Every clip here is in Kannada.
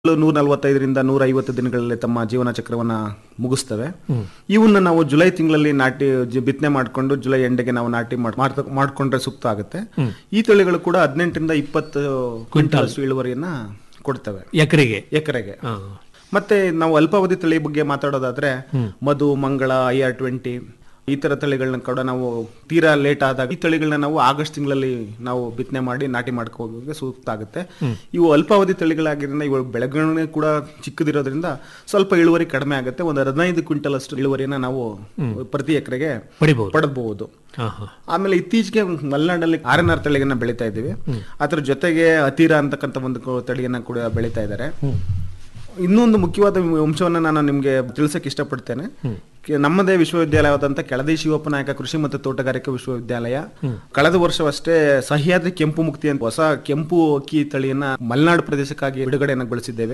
ನೂರ ನಲವತ್ತೈದರಿಂದ ನೂರ ಐವತ್ತು ದಿನಗಳಲ್ಲಿ ತಮ್ಮ ಜೀವನ ಚಕ್ರವನ್ನ ಮುಗಿಸ್ತವೆ ಇವನ್ನ ನಾವು ಜುಲೈ ತಿಂಗಳಲ್ಲಿ ನಾಟಿ ಜ- ಬಿತ್ತನೆ ಮಾಡ್ಕೊಂಡು ಜುಲೈ ಎಂಡಿಗೆ ನಾವು ನಾಟಿ ಮಾಡ್- ಮಾಡ್ತ- ಮಾಡ್ಕೊಂಡ್ರೆ ಸೂಕ್ತ ಆಗುತ್ತೆ ಈ ತಳಿಗಳು ಕೂಡ ಹದಿನೆಂಟರಿಂದ ಇಪ್ಪತ್ತು ಕ್ವಿಂಟಲ್ ಇಳುವರಿಯನ್ನ ಕೊಡ್ತವೆ ಎಕರೆಗೆ ಎಕರೆಗೆ ಮತ್ತೆ ನಾವು ಅಲ್ಪಾವಧಿ ತಳಿ ಬಗ್ಗೆ ಮಾತಾಡೋದಾದ್ರೆ ಮಧು ಮಂಗಳ ಐ ಆರ್ ಟ್ವೆಂಟಿ ಈ ತರ ತಳಿಗಳನ್ನ ಕೂಡ ನಾವು ತೀರಾ ಲೇಟ್ ಆದಾಗ ಈ ತಳಿಗಳನ್ನ ನಾವು ಆಗಸ್ಟ್ ತಿಂಗಳಲ್ಲಿ ನಾವು ಬಿತ್ತನೆ ಮಾಡಿ ನಾಟಿ ಮಾಡ್ಕೋಬೇಕು ಸೂಕ್ತ ಆಗುತ್ತೆ ಇವು ಅಲ್ಪಾವಧಿ ತಳಿಗಳಾಗಿರೋದ್ರಿಂದ ಇವು ಬೆಳವಣಿಗೆ ಕೂಡ ಚಿಕ್ಕದಿರೋದ್ರಿಂದ ಸ್ವಲ್ಪ ಇಳುವರಿ ಕಡಿಮೆ ಆಗುತ್ತೆ ಒಂದು ಹದಿನೈದು ಕ್ವಿಂಟಲ್ ಅಷ್ಟು ಇಳುವರಿಯನ್ನ ನಾವು ಪ್ರತಿ ಎಕರೆಗೆ ಪಡಿಬಹುದು ಪಡೆದಬಹುದು ಹಾ ಹಾ ಆಮೇಲೆ ಇತ್ತೀಚೆಗೆ ಮಲೆನಾಡಲ್ಲಿ ಆರ್ ಎನ್ ಆರ್ ತಳಿಯನ್ನ ಬೆಳೀತಾ ಇದ್ದೀವಿ ಅದ್ರ ಜೊತೆಗೆ ಅತೀರ ಅಂತಕ್ಕಂಥ ಒಂದು ಕೊ- ತಳಿಯನ್ನ ಕೂಡ ಬೆಳೀತಾ ಇದ್ದಾರೆ ಇನ್ನೊಂದು ಮುಖ್ಯವಾದ ಅಂಶವನ್ನ ನಾನು ನಿಮ್ಗೆ ತಿಳಿಸಕ್ ಇಷ್ಟಪಡ್ತೇನೆ ಕೆ- ನಮ್ಮದೇ ವಿಶ್ವವಿದ್ಯಾಲಯವಾದಂತ ಕೆಳದಿ ಶಿವಪ್ಪ ನಾಯಕ ಕೃಷಿ ಮತ್ತು ತೋಟಗಾರಿಕಾ ವಿಶ್ವವಿದ್ಯಾಲಯ ಕಳೆದ ವರ್ಷವಷ್ಟೇ ಸಹ್ಯಾದ್ರಿ ಕೆಂಪು ಮುಕ್ತಿ ಅಂತ ಹೊಸ ಕೆಂಪು ಅಕ್ಕಿ ತಳಿಯನ್ನ ಮಲೆನಾಡು ಪ್ರದೇಶಕ್ಕಾಗಿ ಬಿಡುಗಡೆಯನ್ನು ಗೊಳಿಸಿದ್ದೇವೆ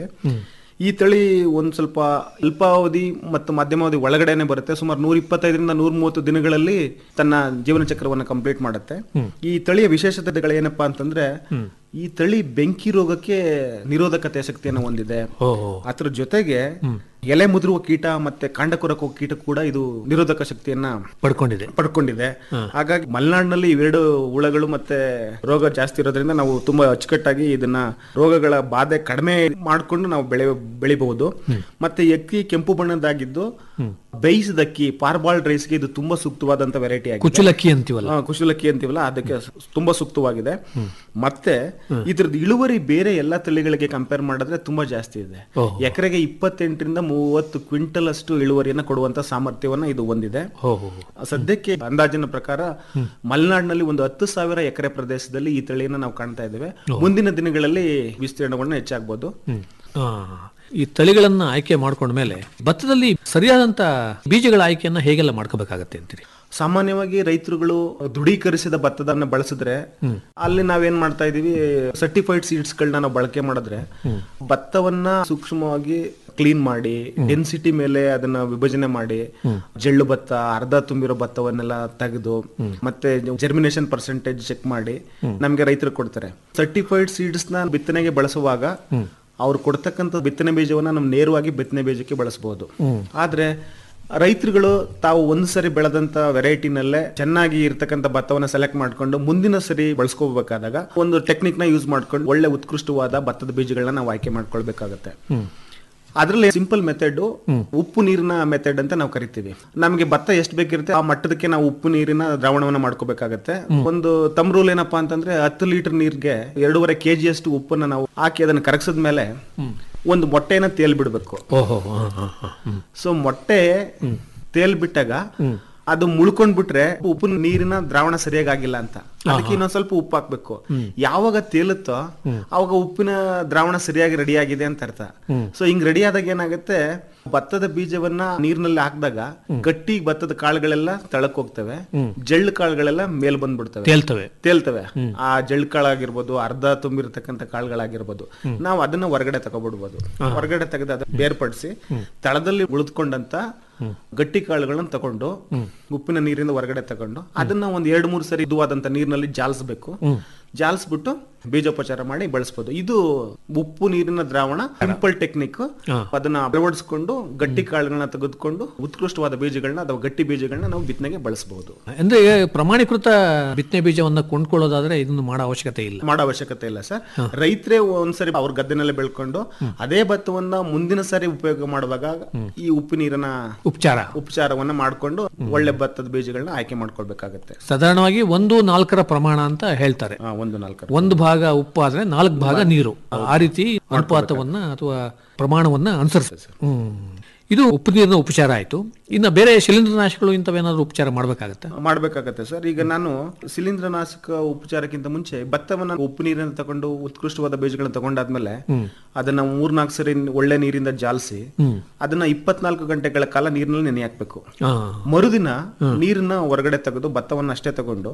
ಈ ತಳಿ ಒಂದ್ ಸ್ವಲ್ಪ ಅಲ್ಪಾವಧಿ ಮತ್ತು ಮಧ್ಯಮಾವಧಿ ಒಳಗಡೆನೆ ಬರುತ್ತೆ ಸುಮಾರು ನೂರ ಇಪ್ಪತ್ತೈದರಿಂದ ನೂರ ಮೂವತ್ತು ದಿನಗಳಲ್ಲಿ ತನ್ನ ಜೀವನ ಚಕ್ರವನ್ನು ಕಂಪ್ಲೀಟ್ ಮಾಡುತ್ತೆ ಈ ತಳಿಯ ವಿಶೇಷತೆಗಳೇನಪ್ಪಾ ಅಂತಂದ್ರೆ ಈ ತಳಿ ಬೆಂಕಿ ರೋಗಕ್ಕೆ ನಿರೋಧಕತೆ ಶಕ್ತಿಯನ್ನು ಹೊಂದಿದೆ ಓಹೋ ಅದ್ರ ಜೊತೆಗೆ ಎಲೆ ಮುದುರುವ ಕೀಟ ಮತ್ತೆ ಕಾಂಡ ಕೊರಕುವ ಕೀಟ ಕೂಡ ಇದು ನಿರೋಧಕ ಶಕ್ತಿಯನ್ನ ಪಡ್ಕೊಂಡಿದೆ ಪಡ್ಕೊಂಡಿದೆ ಹಾಗಾಗಿ ಮಲೆನಾಡಿನಲ್ಲಿ ಇವೆರಡು ಹುಳಗಳು ಮತ್ತೆ ರೋಗ ಜಾಸ್ತಿ ಇರೋದ್ರಿಂದ ನಾವು ತುಂಬಾ ಅಚ್ಚುಕಟ್ಟಾಗಿ ಇದನ್ನ ರೋಗಗಳ ಬಾಧೆ ಕಡಿಮೆ ಮಾಡಿಕೊಂಡು ನಾವು ಬೆಳೆ ಬೆಳಿಬಹುದು ಮತ್ತೆ ಈ ಅಕ್ಕಿ ಕೆಂಪು ಬಣ್ಣದಾಗಿದ್ದು ಬೇಯಿಸಿದ ಅಕ್ಕಿ ಪಾರ್ಬಾಲ್ಡ್ ರೈಸ್ಗೆ ಇದು ತುಂಬಾ ಸೂಕ್ತವಾದಂತ ವೆರೈಟಿ ಆಗಿದೆ ಕುಚುಲಕ್ಕಿ ಅಂತೀವಲ್ಲ ಆ, ಕುಶಲಕ್ಕಿ ಅಂತೀವಲ್ಲ ಅದಕ್ಕೆ ಸ- ತುಂಬಾ ಸೂಕ್ತವಾಗಿದೆ ಮತ್ತೆ ಇದ್ರದ್ದು ಇಳುವರಿ ಬೇರೆ ಎಲ್ಲಾ ತಳಿಗಳಿಗೆ ಕಂಪೇರ್ ಮಾಡಿದ್ರೆ ತುಂಬಾ ಜಾಸ್ತಿ ಇದೆ ಓಹೋ. ಎಕರೆಗೆ ಇಪ್ಪತ್ತೆಂಟರಿಂದ ಮೂವತ್ತು ಕ್ವಿಂಟಲ್ ಅಷ್ಟು ಇಳುವರಿಯನ್ನ ಕೊಡುವಂತ ಸಾಮರ್ಥ್ಯವನ್ನ ಇದು ಹೊಂದಿದೆ ಹೋ ಹೋ ಹೋ. ಸದ್ಯಕ್ಕೆ ಅಂದಾಜಿನ ಪ್ರಕಾರ ಮಲೆನಾಡಿನಲ್ಲಿ ಒಂದು ಹತ್ತು ಸಾವಿರ ಎಕರೆ ಪ್ರದೇಶದಲ್ಲಿ ಈ ತಳಿಯನ್ನ ನಾವು ಕಾಣ್ತಾ ಇದ್ದೇವೆ ಮುಂದಿನ ದಿನಗಳಲ್ಲಿ ವಿಸ್ತೀರ್ಣವನ್ನು ಹೆಚ್ಚಾಗಬಹುದು ಹ್ಮ್. ಆ, ಈ ತಳಿಗಳನ್ನ ಆಯ್ಕೆ ಮಾಡ್ಕೊಂಡ್ಮೇಲೆ ಭತ್ತದಲ್ಲಿ ಸರಿಯಾದಂತ ಬೀಜಗಳ ಆಯ್ಕೆಯನ್ನ ಹೇಗೆಲ್ಲ ಮಾಡ್ಕೋಬೇಕಾಗತ್ತೆ ಅಂತೀರಿ ಸಾಮಾನ್ಯವಾಗಿ ರೈತರುಗಳು ದೃಢೀಕರಿಸಿದ ಭತ್ತದನ್ನ ಬಳಸಿದ್ರೆ ಅಲ್ಲಿ ನಾವೇನ್ ಮಾಡ್ತಾ ಇದೀವಿ ಸರ್ಟಿಫೈಡ್ ಸೀಡ್ಸ್ ಗಳನ್ನ ನಾವು ಬಳಕೆ ಮಾಡಿದ್ರೆ ಭತ್ತವನ್ನ ಸೂಕ್ಷ್ಮವಾಗಿ ಕ್ಲೀನ್ ಮಾಡಿ ಡೆನ್ಸಿಟಿ ಮೇಲೆ ಅದನ್ನ ವಿಭಜನೆ ಮಾಡಿ ಜಳ್ಳು ಭತ್ತ ಅರ್ಧ ತುಂಬಿರೋ ಭತ್ತವನ್ನೆಲ್ಲ ತೆಗೆದು ಮತ್ತೆ ಜರ್ಮಿನೇಷನ್ ಪರ್ಸೆಂಟೇಜ್ ಚೆಕ್ ಮಾಡಿ ನಮ್ಗೆ ರೈತರು ಕೊಡ್ತಾರೆ ಸರ್ಟಿಫೈಡ್ ಸೀಡ್ಸ್ ನ ಬಿತ್ತನೆಗೆ ಬಳಸುವಾಗ ಅವ್ರು ಕೊಡ್ತಕ್ಕಂಥ ಬಿತ್ತನೆ ಬೀಜವನ್ನ ನಾವು ನೇರವಾಗಿ ಬಿತ್ತನೆ ಬೀಜಕ್ಕೆ ಬಳಸಬಹುದು ಆದ್ರೆ ರೈತರುಗಳು ತಾವು ಒಂದು ಸರಿ ಬೆಳೆದಂತ ವೆರೈಟಿನಲ್ಲೇ ಚೆನ್ನಾಗಿ ಇರ್ತಕ್ಕಂಥ ಭತ್ತವನ್ನ ಸೆಲೆಕ್ಟ್ ಮಾಡ್ಕೊಂಡು ಮುಂದಿನ ಸರಿ ಬಳಸ್ಕೋಬೇಕಾದಾಗ ಒಂದು ಟೆಕ್ನಿಕ್ ನ ಯೂಸ್ ಮಾಡ್ಕೊಂಡು ಒಳ್ಳೆ ಉತ್ಕೃಷ್ಟವಾದ ಭತ್ತದ ಬೀಜಗಳನ್ನ ನಾವು ಆಯ್ಕೆ ಮಾಡ್ಕೊಳ್ಬೇಕಾಗತ್ತೆ ಅದ್ರಲ್ಲಿ ಸಿಂಪಲ್ ಮೆಥಡ್ ಉಪ್ಪು ನೀರಿನ ಮೆಥಡ್ ಅಂತ ನಾವು ಕರಿತೀವಿ ನಮಗೆ ಭತ್ತ ಎಷ್ಟು ಬೇಕಿರುತ್ತೆ ಆ ಮಟ್ಟದಕ್ಕೆ ನಾವು ಉಪ್ಪು ನೀರಿನ ದ್ರಾವಣವನ್ನ ಮಾಡ್ಕೋಬೇಕಾಗತ್ತೆ ಒಂದು ತಮ್ ರೂಲ್ ಏನಪ್ಪಾ ಅಂತಂದ್ರೆ ಹತ್ತು ಲೀಟರ್ ನೀರ್ಗೆ ಎರಡೂವರೆ ಕೆಜಿ ಅಷ್ಟು ಉಪ್ಪನ್ನ ನಾವು ಹಾಕಿ ಅದನ್ನ ಕರಗಿಸಿದ ಮೇಲೆ ಒಂದು ಮೊಟ್ಟೆನ ತೇಲ್ ಬಿಡ್ಬೇಕು ಓಹೋ ಹಾ, ಹಾ, ಹಾ. ಹ್ಮ್. ಸೊ ಮೊಟ್ಟೆ ತೇಲ್ ಬಿಟ್ಟಾಗ ಅದು ಮುಳ್ಕೊಂಡ್ ಬಿಟ್ರೆ ಉಪ್ಪು ನೀರಿನ ದ್ರಾವಣ ಸರಿಯಾಗಿ ಆಗಿಲ್ಲ ಅಂತ ಅದಕ್ಕೆ ಇನ್ನೊಂದ್ ಸ್ವಲ್ಪ ಉಪ್ಪು ಹಾಕ್ಬೇಕು ಯಾವಾಗ ತೇಲುತ್ತೋ ಅವಾಗ ಉಪ್ಪಿನ ದ್ರಾವಣ ಸರಿಯಾಗಿ ರೆಡಿ ಆಗಿದೆ ಅಂತ ಅರ್ಥ ಸೊ ಹಿಂಗ್ ರೆಡಿ ಆದಾಗ ಏನಾಗುತ್ತೆ ಭತ್ತದ ಬೀಜವನ್ನ ನೀರಿನಲ್ಲಿ ಹಾಕಿದಾಗ ಗಟ್ಟಿ ಭತ್ತದ ಕಾಳುಗಳೆಲ್ಲ ತಳಕ್ ಹೋಗ್ತವೆ ಜಳ್ಳು ಕಾಳುಗಳೆಲ್ಲ ಮೇಲ್ ಬಂದ್ಬಿಡ್ತವೆ ತೇಲ್ತವೆ ತೇಲ್ತವೆ ಆ ಜಳ್ಳು ಕಾಳಾಗಿರ್ಬೋದು ಅರ್ಧ ತುಂಬಿರ್ತಕ್ಕಂಥ ಕಾಳುಗಳಾಗಿರ್ಬೋದು ನಾವು ಅದನ್ನ ಹೊರಗಡೆ ತಗೊಬಿಡ್ಬೋದು ಹೊರಗಡೆ ತೆಗೆದು ಅದನ್ನ ಬೇರ್ಪಡಿಸಿ ತಳದಲ್ಲಿ ಉಳಿದುಕೊಂಡಂತ ಗಟ್ಟಿ ಕಾಳುಗಳನ್ನ ತಗೊಂಡು ಉಪ್ಪಿನ ನೀರಿಂದ ಹೊರಗಡೆ ತಗೊಂಡು ಅದನ್ನ ಒಂದ್ ಎರಡ್ ಮೂರು ಸರಿ ಇದುವಾದಂತ ನೀರಿನಲ್ಲಿ ಜಾಲಿಸ್ಬೇಕು ಜಾಲಿಸ್ಬಿಟ್ಟು ಬೀಜೋಪಚಾರ ಮಾಡಿ ಬಳಸ್ಬೋದು ಇದು ಉಪ್ಪು ನೀರಿನ ದ್ರಾವಣ ಸಿಂಪಲ್ ಟೆಕ್ನಿಕ್ ಅದನ್ನ ಅಳವಡಿಸ್ಕೊಂಡು ಗಟ್ಟಿ ಕಾಳುಗಳನ್ನ ತೆಗೆದುಕೊಂಡು ಉತ್ಕೃಷ್ಟವಾದ ಬೀಜಗಳನ್ನ ಅಥವಾ ಗಟ್ಟಿ ಬೀಜಗಳನ್ನ ನಾವು ಬಿತ್ತನೆಗೆ ಬಳಸಬಹುದು ಅಂದ್ರೆ ಪ್ರಮಾಣೀಕೃತ ಬಿತ್ತನೆ ಬೀಜವನ್ನ ಕೊಂಡ್ಕೊಳ್ಳೋದಾದ್ರೆ ಇದನ್ನು ಮಾಡೋ ಅವಶ್ಯಕತೆ ಇಲ್ಲ ಮಾಡೋ ಅವಶ್ಯಕತೆ ಇಲ್ಲ ಸರ್ ರೈತರೇ ಒಂದ್ಸರಿ ಅವ್ರ ಗದ್ದೆನಲ್ಲೇ ಬೆಳ್ಕೊಂಡು ಅದೇ ಭತ್ತವನ್ನ ಮುಂದಿನ ಸರಿ ಉಪಯೋಗ ಮಾಡುವಾಗ ಈ ಉಪ್ಪು ನೀರಿನ ಉಪಚಾರ ಉಪಚಾರವನ್ನ ಮಾಡ್ಕೊಂಡು ಒಳ್ಳೆ ಭತ್ತದ ಬೀಜಗಳನ್ನ ಆಯ್ಕೆ ಮಾಡ್ಕೊಳ್ಬೇಕಾಗತ್ತೆ ಸಾಧಾರಣವಾಗಿ ಒಂದು ನಾಲ್ಕರ ಪ್ರಮಾಣ ಅಂತ ಹೇಳ್ತಾರೆ ಆ, ಒಂದು ನಾಲ್ಕರ ಒಂದು ಭಾಗ ಉಪ್ಪು ಆದ್ರೆ ನಾಲ್ಕು ಭಾಗ ನೀರು ಆ ರೀತಿ ಅನುಪಾತವನ್ನ ಅಥವಾ ಪ್ರಮಾಣವನ್ನ ಅನುಸರಿಸ ಹ್ಮ್ ಇದು ಉಪ್ಪು ನೀರಿನ ಉಪಚಾರ ಆಯ್ತು ಇನ್ನು ಬೇರೆ ಶಿಲೀಂಧ್ರನಾಶಕಗಳು ಇಂಥವೇನಾದ್ರೂ ಉಪಚಾರ ಮಾಡ್ಬೇಕಾಗತ್ತಾ ಮಾಡ್ಬೇಕಾಗತ್ತೆ ಸರ್ ಈಗ ನಾನು ಶಿಲೀಂಧ್ರನಾಶಕ ಉಪಚಾರಕ್ಕಿಂತ ಮುಂಚೆ ಭತ್ತವನ್ನ ಉಪ್ಪು ನೀರಿನ ತಗೊಂಡು ಉತ್ಕೃಷ್ಟವಾದ ಬೀಜಗಳನ್ನ ತಗೊಂಡಾದ್ಮೇಲೆ ಅದನ್ನ ಮೂರ್ನಾಲ್ಕು ಸರಿ ಒಳ್ಳೆ ನೀರಿಂದ ಜಾಲಿಸಿ ಅದನ್ನ ಇಪ್ಪತ್ನಾಲ್ಕು ಗಂಟೆಗಳ ಕಾಲ ನೀರಿನಲ್ಲಿ ನೆನೆ ಹಾಕ್ಬೇಕು ಹಾ ಮರುದಿನ ನೀರನ್ನ ಹೊರಗಡೆ ತೆಗೆದು ಭತ್ತವನ್ನ ಅಷ್ಟೇ ತಗೊಂಡು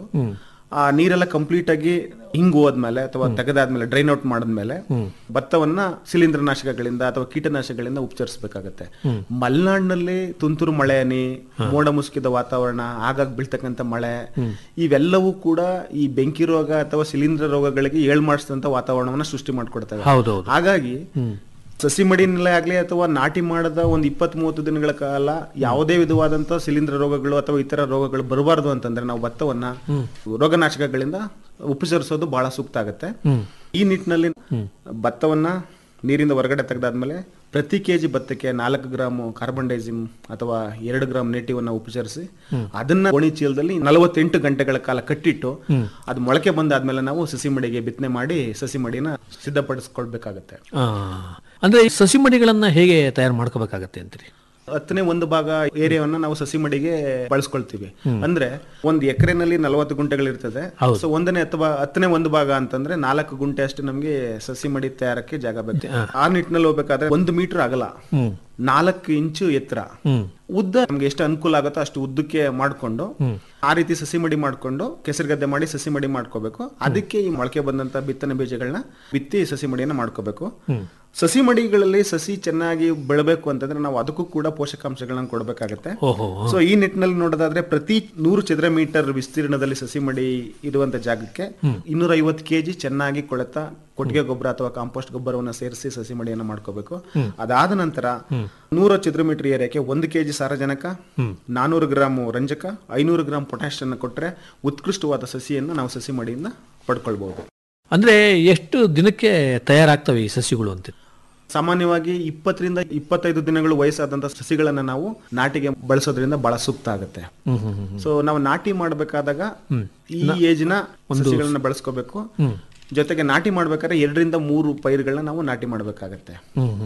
ಆ ನೀರೆಲ್ಲ ಕಂಪ್ಲೀಟ್ ಆಗಿ ಹಿಂಗ್ ಹೋದ್ಮೇಲೆ ಅಥವಾ ತೆಗೆದಾದ್ಮೇಲೆ ಡ್ರೈನ್ ಔಟ್ ಮಾಡಿದ್ಮೇಲೆ ಭತ್ತವನ್ನ ಶಿಲೀಂಧ್ರನಾಶಕಗಳಿಂದ ಅಥವಾ ಕೀಟನಾಶಕಗಳಿಂದ ಉಪಚರಿಸಬೇಕಾಗತ್ತೆ ಮಲೆನಾಡಿನಲ್ಲಿ ತುಂತುರು ಮಳೆ ಹನಿ ಮೋಡ ಮುಸುಕಿದ ವಾತಾವರಣ ಆಗಾಗ ಬೀಳ್ತಕ್ಕಂಥ ಮಳೆ ಇವೆಲ್ಲವೂ ಕೂಡ ಈ ಬೆಂಕಿ ರೋಗ ಅಥವಾ ಶಿಲೀಂಧ್ರ ರೋಗಗಳಿಗೆ ಏಳ್ ಮಾಡಿಸಿದಂತ ವಾತಾವರಣವನ್ನ ಸೃಷ್ಟಿ ಮಾಡ್ಕೊಡ್ತವೆ ಹೌದೌದು ಹಾಗಾಗಿ ಸಸಿ ಮಡಿನಲ್ಲೇ ಆಗ್ಲಿ ಅಥವಾ ನಾಟಿ ಮಾಡದ ಒಂದು ಇಪ್ಪತ್ತ್ ಮೂವತ್ತು ದಿನಗಳ ಕಾಲ ಯಾವುದೇ ವಿಧವಾದಂತ ಶಿಲೀಂಧ್ರ ರೋಗಗಳು ಅಥವಾ ಇತರ ರೋಗಗಳು ಬರಬಾರ್ದು ಅಂತಂದ್ರೆ ನಾವು ಭತ್ತವನ್ನ ರೋಗನಾಶಕಗಳಿಂದ ಉಪಚರಿಸೋದು ಬಹಳ ಸೂಕ್ತ ಆಗುತ್ತೆ ಈ ನಿಟ್ಟಿನಲ್ಲಿ ಭತ್ತವನ್ನ ನೀರಿಂದ ಹೊರಗಡೆ ತೆಗೆದಾದ್ಮೇಲೆ ಪ್ರತಿ ಕೆಜಿ ಭತ್ತಕ್ಕೆ ನಾಲ್ಕು ಗ್ರಾಮ್ ಕಾರ್ಬನ್ ಡೈಸಿಮ್ ಅಥವಾ ಎರಡು ಗ್ರಾಮ್ ನೇಟಿವನ್ನ ಉಪಚರಿಸಿ ಅದನ್ನ ಗೋಣಿ ಚೀಲದಲ್ಲಿ ನಲವತ್ತೆಂಟು ಗಂಟೆಗಳ ಕಾಲ ಕಟ್ಟಿಟ್ಟು ಅದು ಮೊಳಕೆ ಬಂದಾದ್ಮೇಲೆ ನಾವು ಸಸಿ ಮಡಿಗೆ ಬಿತ್ತನೆ ಮಾಡಿ ಸಸಿ ಮಡಿನ ಸಿದ್ಧಪಡಿಸ್ಕೊಳ್ಬೇಕಾಗತ್ತೆ ಆ, ಅಂದ್ರೆ ಈ ಸಸಿ ಮಡಿಗಳನ್ನ ಹೇಗೆ ತಯಾರು ಮಾಡ್ಕೋಬೇಕಾಗತ್ತೆ ಅಂತೀರಿ ಹತ್ತನೇ ಒಂದು ಭಾಗ ಏರಿಯಾವನ್ನ ನಾವು ಸಸಿ ಮಡಿಗೆ ಬಳಸ್ಕೊಳ್ತೀವಿ ಅಂದ್ರೆ ಒಂದು ಎಕರೆನಲ್ಲಿ ನಲವತ್ತು ಗುಂಟೆಗಳಿರ್ತದೆ ಸೊ ಒಂದನೇ ಅಥವಾ ಹತ್ತನೇ ಒಂದು ಭಾಗ ಅಂತಂದ್ರೆ ನಾಲ್ಕು ಗುಂಟೆ ಅಷ್ಟು ನಮ್ಗೆ ಸಸಿ ಮಡಿ ತಯಾರಕ್ಕೆ ಜಾಗ ಬೇಕು ಆ ನಿಟ್ಟಿನಲ್ಲಿ ಹೋಗ್ಬೇಕಾದ್ರೆ ಒಂದು ಮೀಟರ್ ಅಗಲ ನಾಲ್ಕು ಇಂಚು ಎತ್ತರ ಉದ್ದ ನಮ್ಗೆ ಎಷ್ಟು ಅನುಕೂಲ ಆಗುತ್ತೋ ಅಷ್ಟು ಉದ್ದಕ್ಕೆ ಮಾಡ್ಕೊಂಡು ಆ ರೀತಿ ಸಸಿ ಮಡಿ ಮಾಡ್ಕೊಂಡು ಕೆಸರು ಗದ್ದೆ ಮಾಡಿ ಸಸಿ ಮಡಿ ಮಾಡ್ಕೋಬೇಕು ಅದಕ್ಕೆ ಈ ಮೊಳಕೆ ಬಂದಂತ ಬಿತ್ತನೆ ಬೀಜಗಳನ್ನ ಬಿತ್ತಿ ಸಸಿ ಮಡಿಯನ್ನ ಮಾಡ್ಕೋಬೇಕು ಸಸಿ ಮಡಿಗಳಲ್ಲಿ ಸಸಿ ಚೆನ್ನಾಗಿ ಬೆಳಬೇಕು ಅಂತಂದ್ರೆ ನಾವು ಅದಕ್ಕೂ ಕೂಡ ಪೋಷಕಾಂಶಗಳನ್ನ ಕೊಡಬೇಕಾಗತ್ತೆ ಓಹೋ ಸೊ ಈ ನಿಟ್ಟಿನಲ್ಲಿ ನೋಡೋದಾದ್ರೆ ಪ್ರತಿ ನೂರು ಚದರ ಮೀಟರ್ ವಿಸ್ತೀರ್ಣದಲ್ಲಿ ಸಸಿ ಮಡಿ ಇರುವಂತ ಜಾಗಕ್ಕೆ ಇನ್ನೂರ ಐವತ್ತು ಕೆಜಿ ಚೆನ್ನಾಗಿ ಕೊಳೆತ ಕೊಟ್ಟಿಗೆ ಗೊಬ್ಬರ ಅಥವಾ ಕಾಂಪೋಸ್ಟ್ ಗೊಬ್ಬರವನ್ನ ಸೇರಿಸಿ ಸಸಿ ಮಡಿಯನ್ನ ಮಾಡ್ಕೋಬೇಕು ಅದಾದ ನಂತರ ನೂರ ಚದರ ಮೀಟರ್ ಏರಿಯಾಕ್ಕೆ ಒಂದು ಕೆಜಿ ಸಾರಜನಕ ನಾನೂರು ಗ್ರಾಮ್ ರಂಜಕ ಐನೂರು ಗ್ರಾಮ್ ಪೊಟ್ಯಾಶ್ ಅನ್ನು ಕೊಟ್ರೆ ಉತ್ಕೃಷ್ಟವಾದ ಸಸಿಯನ್ನ ನಾವು ಸಸಿ ಮಡಿಯಿಂದ ಪಡ್ಕೊಳ್ಬಹುದು ಅಂದ್ರೆ ಎಷ್ಟು ದಿನಕ್ಕೆ ತಯಾರಾಗ್ತವೆ ಈ ಸಸಿಗಳು ಅಂತ ಸಾಮಾನ್ಯವಾಗಿ ಇಪ್ಪತ್ತರಿಂದ ಇಪ್ಪತ್ತೈದು ದಿನಗಳು ವಯಸ್ಸಾದಂತ ಸಸಿಗಳನ್ನ ನಾವು ನಾಟಿಗೆ ಬಳಸೋದ್ರಿಂದ ಬಹಳ ಸೂಕ್ತ ಆಗುತ್ತೆ ಸೊ ನಾವು ನಾಟಿ ಮಾಡಬೇಕಾದಾಗ ಈ ಏಜ್ನ ಸಸಿಗಳನ್ನ ಬಳಸ್ಕೋಬೇಕು ಜೊತೆಗೆ ನಾಟಿ ಮಾಡ್ಬೇಕಾದ್ರೆ ಎರಡರಿಂದ ಮೂರು ಪೈರುಗಳನ್ನ ನಾವು ನಾಟಿ ಮಾಡಬೇಕಾಗತ್ತೆ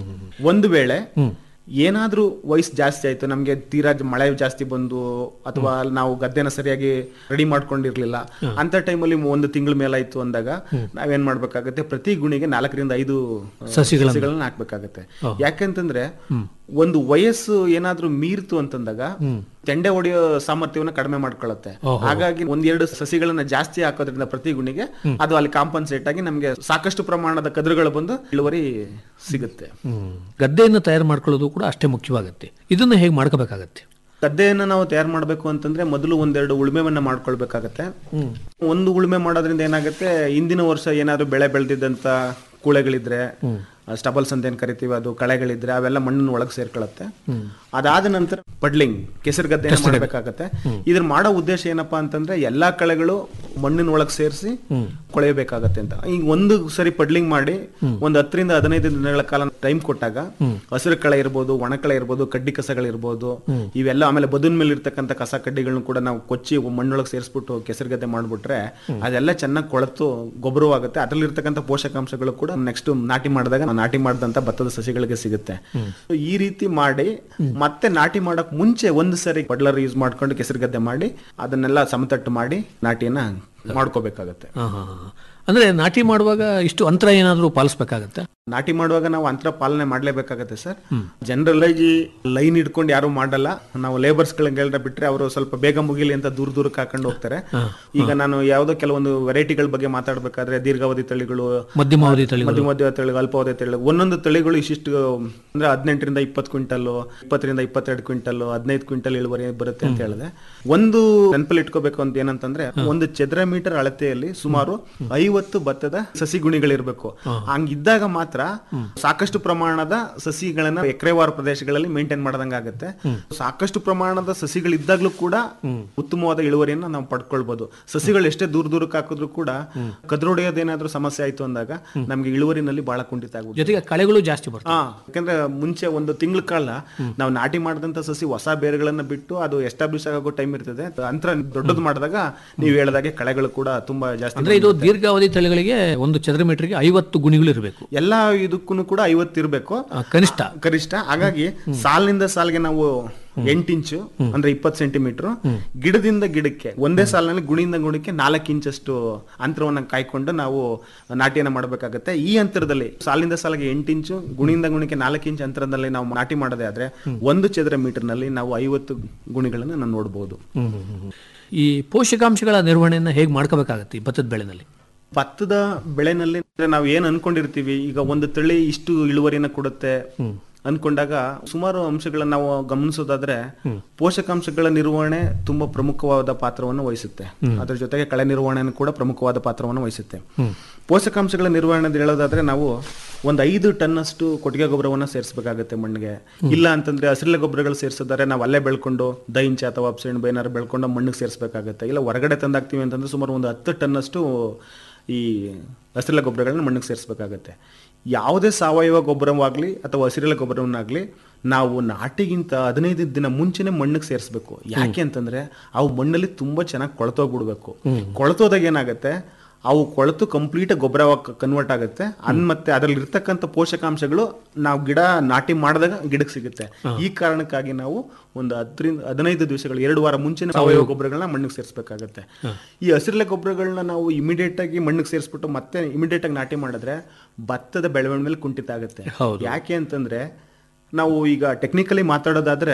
ಒಂದು ವೇಳೆ ಏನಾದ್ರೂ ವಯಸ್ಸು ಜಾಸ್ತಿ ಆಯ್ತು ನಮ್ಗೆ ತೀರಾ ಜ- ಮಳೆ ಜಾಸ್ತಿ ಬಂದು ಅಥವಾ ನಾವು ಗದ್ದೆನ ಸರಿಯಾಗಿ ರೆಡಿ ಮಾಡ್ಕೊಂಡಿರ್ಲಿಲ್ಲ ಅಂತ ಟೈಮಲ್ಲಿ ಒಂದು ತಿಂಗಳ ಮೇಲಾಯ್ತು ಅಂದಾಗ ನಾವೇನ್ ಮಾಡ್ಬೇಕಾಗತ್ತೆ ಪ್ರತಿ ಗುಣಿಗೆ ನಾಲ್ಕರಿಂದ ಐದು ಆ, ಸಸಿಗಳನ್ನ. ಸಸಿಗಳನ್ನ ಹಾಕ್ಬೇಕಾಗತ್ತೆ ಯಾಕಂತಂದ್ರೆ ಒಂದು ವಯಸ್ಸು ಏನಾದ್ರೂ ಮೀರ್ತು ಅಂತಂದಾಗ ತೆಂಡೆ ಹೊಡೆಯೋ ಸಾಮರ್ಥ್ಯವನ್ನ ಕಡಿಮೆ ಮಾಡ್ಕೊಳ್ಳುತ್ತೆ ಹಾಗಾಗಿ ಒಂದೆರಡು ಸಸಿಗಳನ್ನ ಜಾಸ್ತಿ ಹಾಕೋದ್ರಿಂದ ಪ್ರತಿ ಗುಣಿಗೆ ಅದು ಅಲ್ಲಿ ಕಾಂಪನ್ಸೇಟ್ ಆಗಿ ನಮ್ಗೆ ಸಾಕಷ್ಟು ಪ್ರಮಾಣದ ಕದ್ರುಗಳು ಬಂದು ಇಳುವರಿ ಸಿಗುತ್ತೆ ಹ್ಮ್. ಗದ್ದೆಯನ್ನು ತಯಾರು ಮಾಡ್ಕೊಳ್ಳೋದು ಕೂಡ ಅಷ್ಟೇ ಮುಖ್ಯವಾಗುತ್ತೆ ಇದನ್ನ ಹೇಗೆ ಮಾಡ್ಕೋಬೇಕಾಗತ್ತೆ ಗದ್ದೆಯನ್ನ ನಾವು ತಯಾರು ಮಾಡಬೇಕು ಅಂತಂದ್ರೆ ಮೊದಲು ಒಂದೆರಡು ಉಳುಮೆವನ್ನ ಮಾಡ್ಕೊಳ್ಬೇಕಾಗತ್ತೆ ಒಂದು ಉಳುಮೆ ಮಾಡೋದ್ರಿಂದ ಏನಾಗುತ್ತೆ ಹಿಂದಿನ ವರ್ಷ ಏನಾದ್ರು ಬೆಳೆ ಬೆಳೆದಿದ್ದಂತ ಕೂಳೆಗಳಿದ್ರೆ ಸ್ಟಬಲ್ಸ್ ಅಂತ ಏನ್ ಕರಿತೀವಿ ಅದು ಕಳೆಗಳಿದ್ರೆ ಅವೆಲ್ಲ ಮಣ್ಣಿನ ಒಳಗೆ ಸೇರ್ಕೊಳ್ಳುತ್ತೆ ಅದಾದ ನಂತರ ಪಡ್ಲಿಂಗ್ ಕೆಸರು ಗದ್ದೆ ಮಾಡಬೇಕಾಗತ್ತೆ ಇದ್ರ ಮಾಡೋ ಉದ್ದೇಶ ಏನಪ್ಪಾ ಅಂತಂದ್ರೆ ಎಲ್ಲಾ ಕಳೆಗಳು ಮಣ್ಣಿನ ಒಳಗೆ ಸೇರಿಸಿ ಕೊಳೆಯಬೇಕಾಗತ್ತೆ ಅಂತ ಈಗ ಒಂದು ಸರಿ ಪಡ್ಲಿಂಗ್ ಮಾಡಿ ಒಂದು ಹತ್ತರಿಂದ ಹದಿನೈದು ದಿನಗಳ ಕಾಲ ಟೈಮ್ ಕೊಟ್ಟಾಗ ಹಸಿರು ಕಳೆ ಇರ್ಬೋದು ಒಣ ಕಳೆ ಇರ್ಬೋದು ಕಡ್ಡಿ ಕಸಗಳಿರ್ಬೋದು ಇವೆಲ್ಲ ಆಮೇಲೆ ಬದುನ್ ಮೇಲೆ ಇರ್ತಕ್ಕಂಥ ಕಸ ಕಡ್ಡಿಗಳನ್ನ ಕೂಡ ನಾವು ಕೊಚ್ಚಿ ಮಣ್ಣೊಳಗೆ ಸೇರಿಸ್ಬಿಟ್ಟು ಕೆಸರು ಗದ್ದೆ ಮಾಡ್ಬಿಟ್ರೆ ಅದೆಲ್ಲ ಚೆನ್ನಾಗಿ ಕೊಳೆತು ಗೊಬ್ಬರವಾಗುತ್ತೆ ಅದ್ರಲ್ಲಿರ್ತಕ್ಕಂಥ ಪೋಷಕಾಂಶಗಳು ಕೂಡ ನೆಕ್ಸ್ಟ್ ನಾಟಿ ಮಾಡಿದಾಗ ನಾವು ನಾಟಿ ಮಾಡಿದಂತ ಭತ್ತದ ಸಸಿಗಳಿಗೆ ಸಿಗುತ್ತೆ So, ಈ ರೀತಿ ಮಾಡಿ ಮತ್ತೆ ನಾಟಿ ಮಾಡಕ್ ಮುಂಚೆ ಒಂದು ಸರಿ ಪಡ್ಲರ್ ಯೂಸ್ ಮಾಡ್ಕೊಂಡು ಕೆಸರು ಗದ್ದೆ ಮಾಡಿ ಅದನ್ನೆಲ್ಲ ಸಮತಟ್ಟು ಮಾಡಿ ನಾಟಿಯನ್ನ ಮಾಡ್ಕೋಬೇಕಾಗತ್ತೆ ಹಾ, ಹಾ, ಹಾ. ಅಂದ್ರೆ ನಾಟಿ ಮಾಡುವಾಗ ಇಷ್ಟು ಅಂತರ ಏನಾದರೂ ಪಾಲಿಸ್ಬೇಕಾಗತ್ತೆ ನಾಟಿ ಮಾಡುವಾಗ ನಾವು ಅಂತರ ಪಾಲನೆ ಮಾಡ್ಲೇಬೇಕಾಗತ್ತೆ ಸರ್ ಜನರಲ್ ಆಗಿ ಲೈನ್ ಇಟ್ಕೊಂಡು ಯಾರು ಮಾಡಲ್ಲ ನಾವು ಲೇಬರ್ಸ್ ಗಳನ್ನ ಬಿಟ್ರೆ ಅವರು ಸ್ವಲ್ಪ ಬೇಗ ಮುಗಿಲಿ ಅಂತ ದೂರ ದೂರಕ್ಕೆ ಹಾಕೊಂಡು ಹೋಗ್ತಾರೆ ಈಗ ನಾನು ಯಾವ್ದೋ ಕೆಲವೊಂದು ವೆರೈಟಿಗಳ ಬಗ್ಗೆ ಮಾತಾಡ್ಬೇಕಾದ್ರೆ ದೀರ್ಘಾವಧಿ ತಳಿಗಳು ಮಧ್ಯಮಾವಧಿ ತಳಿಗಳು ಮಧ್ಯ ಮಧ್ಯ ತಳಿಗಳು ಅಲ್ಪಾವಧಿ ತಳಿಗಳು ಒಂದೊಂದು ತಳಿಗಳು ಇಷ್ಟಿಷ್ಟು ಅಂದ್ರೆ ಹದಿನೆಂಟರಿಂದ ಇಪ್ಪತ್ತು ಕ್ವಿಂಟಲ್ ಇಪ್ಪತ್ತರಿಂದ ಇಪ್ಪತ್ತೆರಡು ಕ್ವಿಂಟಲ್ ಹದಿನೈದು ಕ್ವಿಂಟಲ್ ಇಳುವರಿ ಬರುತ್ತೆ ಅಂತ ಹೇಳಿದೆ ಒಂದು ನೆನಪಲ್ಲಿ ಇಟ್ಕೋಬೇಕು ಅಂತ ಏನಂತಂದ್ರೆ ಒಂದು ಚದರ ಮೀಟರ್ ಅಳತೆಯಲ್ಲಿ ಸುಮಾರು ಐವತ್ತು ಭತ್ತದ ಸಸಿ ಗುಣಿಗಳಿರ್ಬೇಕು ಹಂಗಿದ್ದಾಗ ಮಾತ್ರ ಸಾಕಷ್ಟು ಪ್ರಮಾಣದ ಸಸಿಗಳನ್ನ ಎಕರೆವಾರು ಪ್ರದೇಶಗಳಲ್ಲಿ ಮೇಂಟೈನ್ ಮಾಡದಂಗಾಗತ್ತೆ ಸಾಕಷ್ಟು ಪ್ರಮಾಣದ ಸಸಿಗಳಿದ್ದಾಗ್ಲೂ ಕೂಡ ಉತ್ತಮವಾದ ಇಳುವರಿಯನ್ನ ನಾವು ಪಡ್ಕೊಳ್ಬಹುದು ಸಸಿಗಳು ಎಷ್ಟೇ ದೂರ ದೂರಕ್ಕೆ ಹಾಕಿದ್ರು ಕೂಡ ಕದ್ರೊಡೆಯೋದೇನಾದ್ರೂ ಸಮಸ್ಯೆ ಆಯ್ತು ಅಂದಾಗ ನಮ್ಗೆ ಇಳುವರಿನಲ್ಲಿ ಬಹಳ ಕುಂಠಿತ ಆಗುತ್ತೆ ಜೊತೆಗೆ ಕಳೆಗಳು ಜಾಸ್ತಿ ಬರ್ತವೆ ಹಾ ಯಾಕಂದ್ರೆ ಮುಂಚೆ ಒಂದು ತಿಂಗಳ ಕಾಲ ನಾವು ನಾಟಿ ಮಾಡಿದಂತ ಸಸಿ ಹೊಸ ಬೇರುಗಳನ್ನ ಬಿಟ್ಟು ಅದು ಎಸ್ಟಾಬ್ಲಿಷ್ ಆಗೋ ಟೈಮ್ ಇರ್ತದೆ ಅಂತರ ದೊಡ್ಡದು ಮಾಡಿದಾಗ ನೀವು ಹೇಳ್ದಾಗೆ ಕಳೆಗಳು ಕೂಡ ತುಂಬಾ ಜಾಸ್ತಿ ಅಂದ್ರೆ ಇದು ದೀರ್ಘಾವಧಿ ತಳಿಗಳಿಗೆ ಒಂದು ಚದರ ಮೀಟರ್ಗೆ ಐವತ್ತು ಗುಣಿಗಳು ಇರಬೇಕು ಎಲ್ಲಾ ಇದಕ್ಕೂ ಕೂಡ ಐವತ್ತು ಇರ್ಬೇಕು ಕನಿಷ್ಠ ಕನಿಷ್ಠ ಹಾಗಾಗಿ ಸಾಲಿನಿಂದ ಸಾಲಿಗೆ ನಾವು ಎಂಟು ಇಂಚು ಅಂದ್ರೆ ಇಪ್ಪತ್ತು ಸೆಂಟಿಮೀಟರ್ ಗಿಡದಿಂದ ಗಿಡಕ್ಕೆ ಒಂದೇ ಸಾಲಿನಲ್ಲಿ ಗುಣಿಯಿಂದ ಗುಣಕ್ಕೆ ನಾಲ್ಕು ಇಂಚಷ್ಟು ಅಂತರವನ್ನ ಕಾಯ್ಕೊಂಡು ನಾವು ನಾಟಿಯನ್ನ ಮಾಡಬೇಕಾಗತ್ತೆ ಈ ಅಂತರದಲ್ಲಿ ಸಾಲಿನಿಂದ ಸಾಲಿಗೆ ಎಂಟು ಇಂಚು ಗುಣಿಯಿಂದ ಗುಣಕ್ಕೆ ನಾಲ್ಕು ಇಂಚು ಅಂತರದಲ್ಲಿ ನಾವು ನಾಟಿ ಮಾಡೋದೇ ಆದ್ರೆ ಒಂದು ಚದರ ಮೀಟರ್ ನಲ್ಲಿ ನಾವು ಐವತ್ತು ಗುಣಿಗಳನ್ನ ನಾವು ನೋಡಬಹುದು ಹ್ಮ್, ಹ್ಮ್, ಹ್ಮ್. ಈ ಪೋಷಕಾಂಶಗಳ ನಿರ್ವಹಣೆಯನ್ನ ಹೇಗೆ ಮಾಡ್ಕೋಬೇಕಾಗತ್ತೆ ಈ ಭತ್ತದ ಬೆಳೆನಲ್ಲಿ ಭತ್ತದ ಬೆಳೆನಲ್ಲಿ ನಾವು ಏನ್ ಅನ್ಕೊಂಡಿರ್ತೀವಿ ಈಗ ಒಂದು ತಳಿ ಇಷ್ಟು ಇಳುವರಿನ ಕೊಡುತ್ತೆ ಅನ್ಕೊಂಡಾಗ ಸುಮಾರು ಅಂಶಗಳನ್ನ ನಾವು ಗಮನಿಸೋದಾದ್ರೆ ಪೋಷಕಾಂಶಗಳ ನಿರ್ವಹಣೆ ತುಂಬಾ ಪ್ರಮುಖವಾದ ಪಾತ್ರವನ್ನು ವಹಿಸುತ್ತೆ ಅದ್ರ ಜೊತೆಗೆ ಕಳೆ ನಿರ್ವಹಣೆ ಕೂಡ ಪ್ರಮುಖವಾದ ಪಾತ್ರವನ್ನು ವಹಿಸುತ್ತೆ ಪೋಷಕಾಂಶಗಳ ನಿರ್ವಹಣೆ ಅಂತ ಹೇಳೋದಾದ್ರೆ ನಾವು ಒಂದು ಐದು ಟನ್ ಅಷ್ಟು ಕೊಟ್ಟಿಗೆ ಗೊಬ್ಬರವನ್ನ ಸೇರಿಸಬೇಕಾಗುತ್ತೆ ಮಣ್ಣಿಗೆ ಇಲ್ಲ ಅಂತಂದ್ರೆ ಹಸಿರೆಲೆ ಗೊಬ್ಬರಗಳು ಸೇರಿಸಿದ್ರೆ ನಾವು ಅಲ್ಲೇ ಬೆಳ್ಕೊಂಡು ದೈಂಚ ಅಥವಾ ಅಪ್ಸೆಣ್ ಬೇನಾರು ಬೆಳ್ಕೊಂಡು ಮಣ್ಣಿಗೆ ಸೇರಿಸಬೇಕಾಗುತ್ತೆ ಇಲ್ಲ ಹೊರಗಡೆ ತಂದಾಕ್ತೀವಿ ಅಂತಂದ್ರೆ ಸುಮಾರು ಒಂದು ಹತ್ತು ಟನ್ ಅಷ್ಟು ಈ ಹಸಿರೆಲೆ ಗೊಬ್ಬರಗಳನ್ನ ಮಣ್ಣಿಗೆ ಸೇರಿಸಬೇಕಾಗತ್ತೆ ಯಾವುದೇ ಸಾವಯವ ಗೊಬ್ಬರವಾಗಲಿ ಅಥವಾ ಹಸಿರೆಲೆ ಗೊಬ್ಬರವನ್ನಾಗಲಿ ನಾವು ನಾಟಿಗಿಂತ ಹದಿನೈದು ದಿನ ಮುಂಚೆನೆ ಮಣ್ಣಿಗೆ ಸೇರಿಸಬೇಕು ಯಾಕೆ ಅಂತಂದ್ರೆ ಅವು ಮಣ್ಣಲ್ಲಿ ತುಂಬಾ ಚೆನ್ನಾಗಿ ಕೊಳ್ತೋಗ್ಬಿಡ್ಬೇಕು ಕೊಳ್ತೋದಾಗ ಏನಾಗುತ್ತೆ ಅವು ಕೊಳೆತು ಕಂಪ್ಲೀಟ್ ಗೊಬ್ಬರ ಕನ್ವರ್ಟ್ ಆಗುತ್ತೆ ಅನ್ ಮತ್ತೆ ಅದ್ರಲ್ಲಿ ಇರ್ತಕ್ಕಂಥ ಪೋಷಕಾಂಶಗಳು ನಾವು ಗಿಡ ನಾಟಿ ಮಾಡಿದಾಗ ಗಿಡಕ್ಕೆ ಸಿಗುತ್ತೆ ಈ ಕಾರಣಕ್ಕಾಗಿ ನಾವು ಒಂದು ಹತ್ತರಿಂದ ಹದಿನೈದು ದಿವಸಗಳು ಎರಡು ವಾರ ಮುಂಚೆ ಸಾವಯವ ಗೊಬ್ಬರಗಳನ್ನ ಮಣ್ಣಿಗೆ ಸೇರಿಸಬೇಕಾಗುತ್ತೆ ಈ ಹಸಿರೆಲೆ ಗೊಬ್ಬರಗಳನ್ನ ನಾವು ಇಮಿಡಿಯೇಟ್ ಆಗಿ ಮಣ್ಣಿಗೆ ಸೇರಿಸ್ಬಿಟ್ಟು ಮತ್ತೆ ಇಮಿಡಿಯೇಟ್ ಆಗಿ ನಾಟಿ ಮಾಡಿದ್ರೆ ಭತ್ತದ ಬೆಳವಣಿಗೆ ಮೇಲೆ ಕುಂಠಿತ ಆಗುತ್ತೆ ಹೌದು. ಯಾಕೆ ಅಂತಂದ್ರೆ ನಾವು ಈಗ ಟೆಕ್ನಿಕಲಿ ಮಾತಾಡೋದಾದ್ರೆ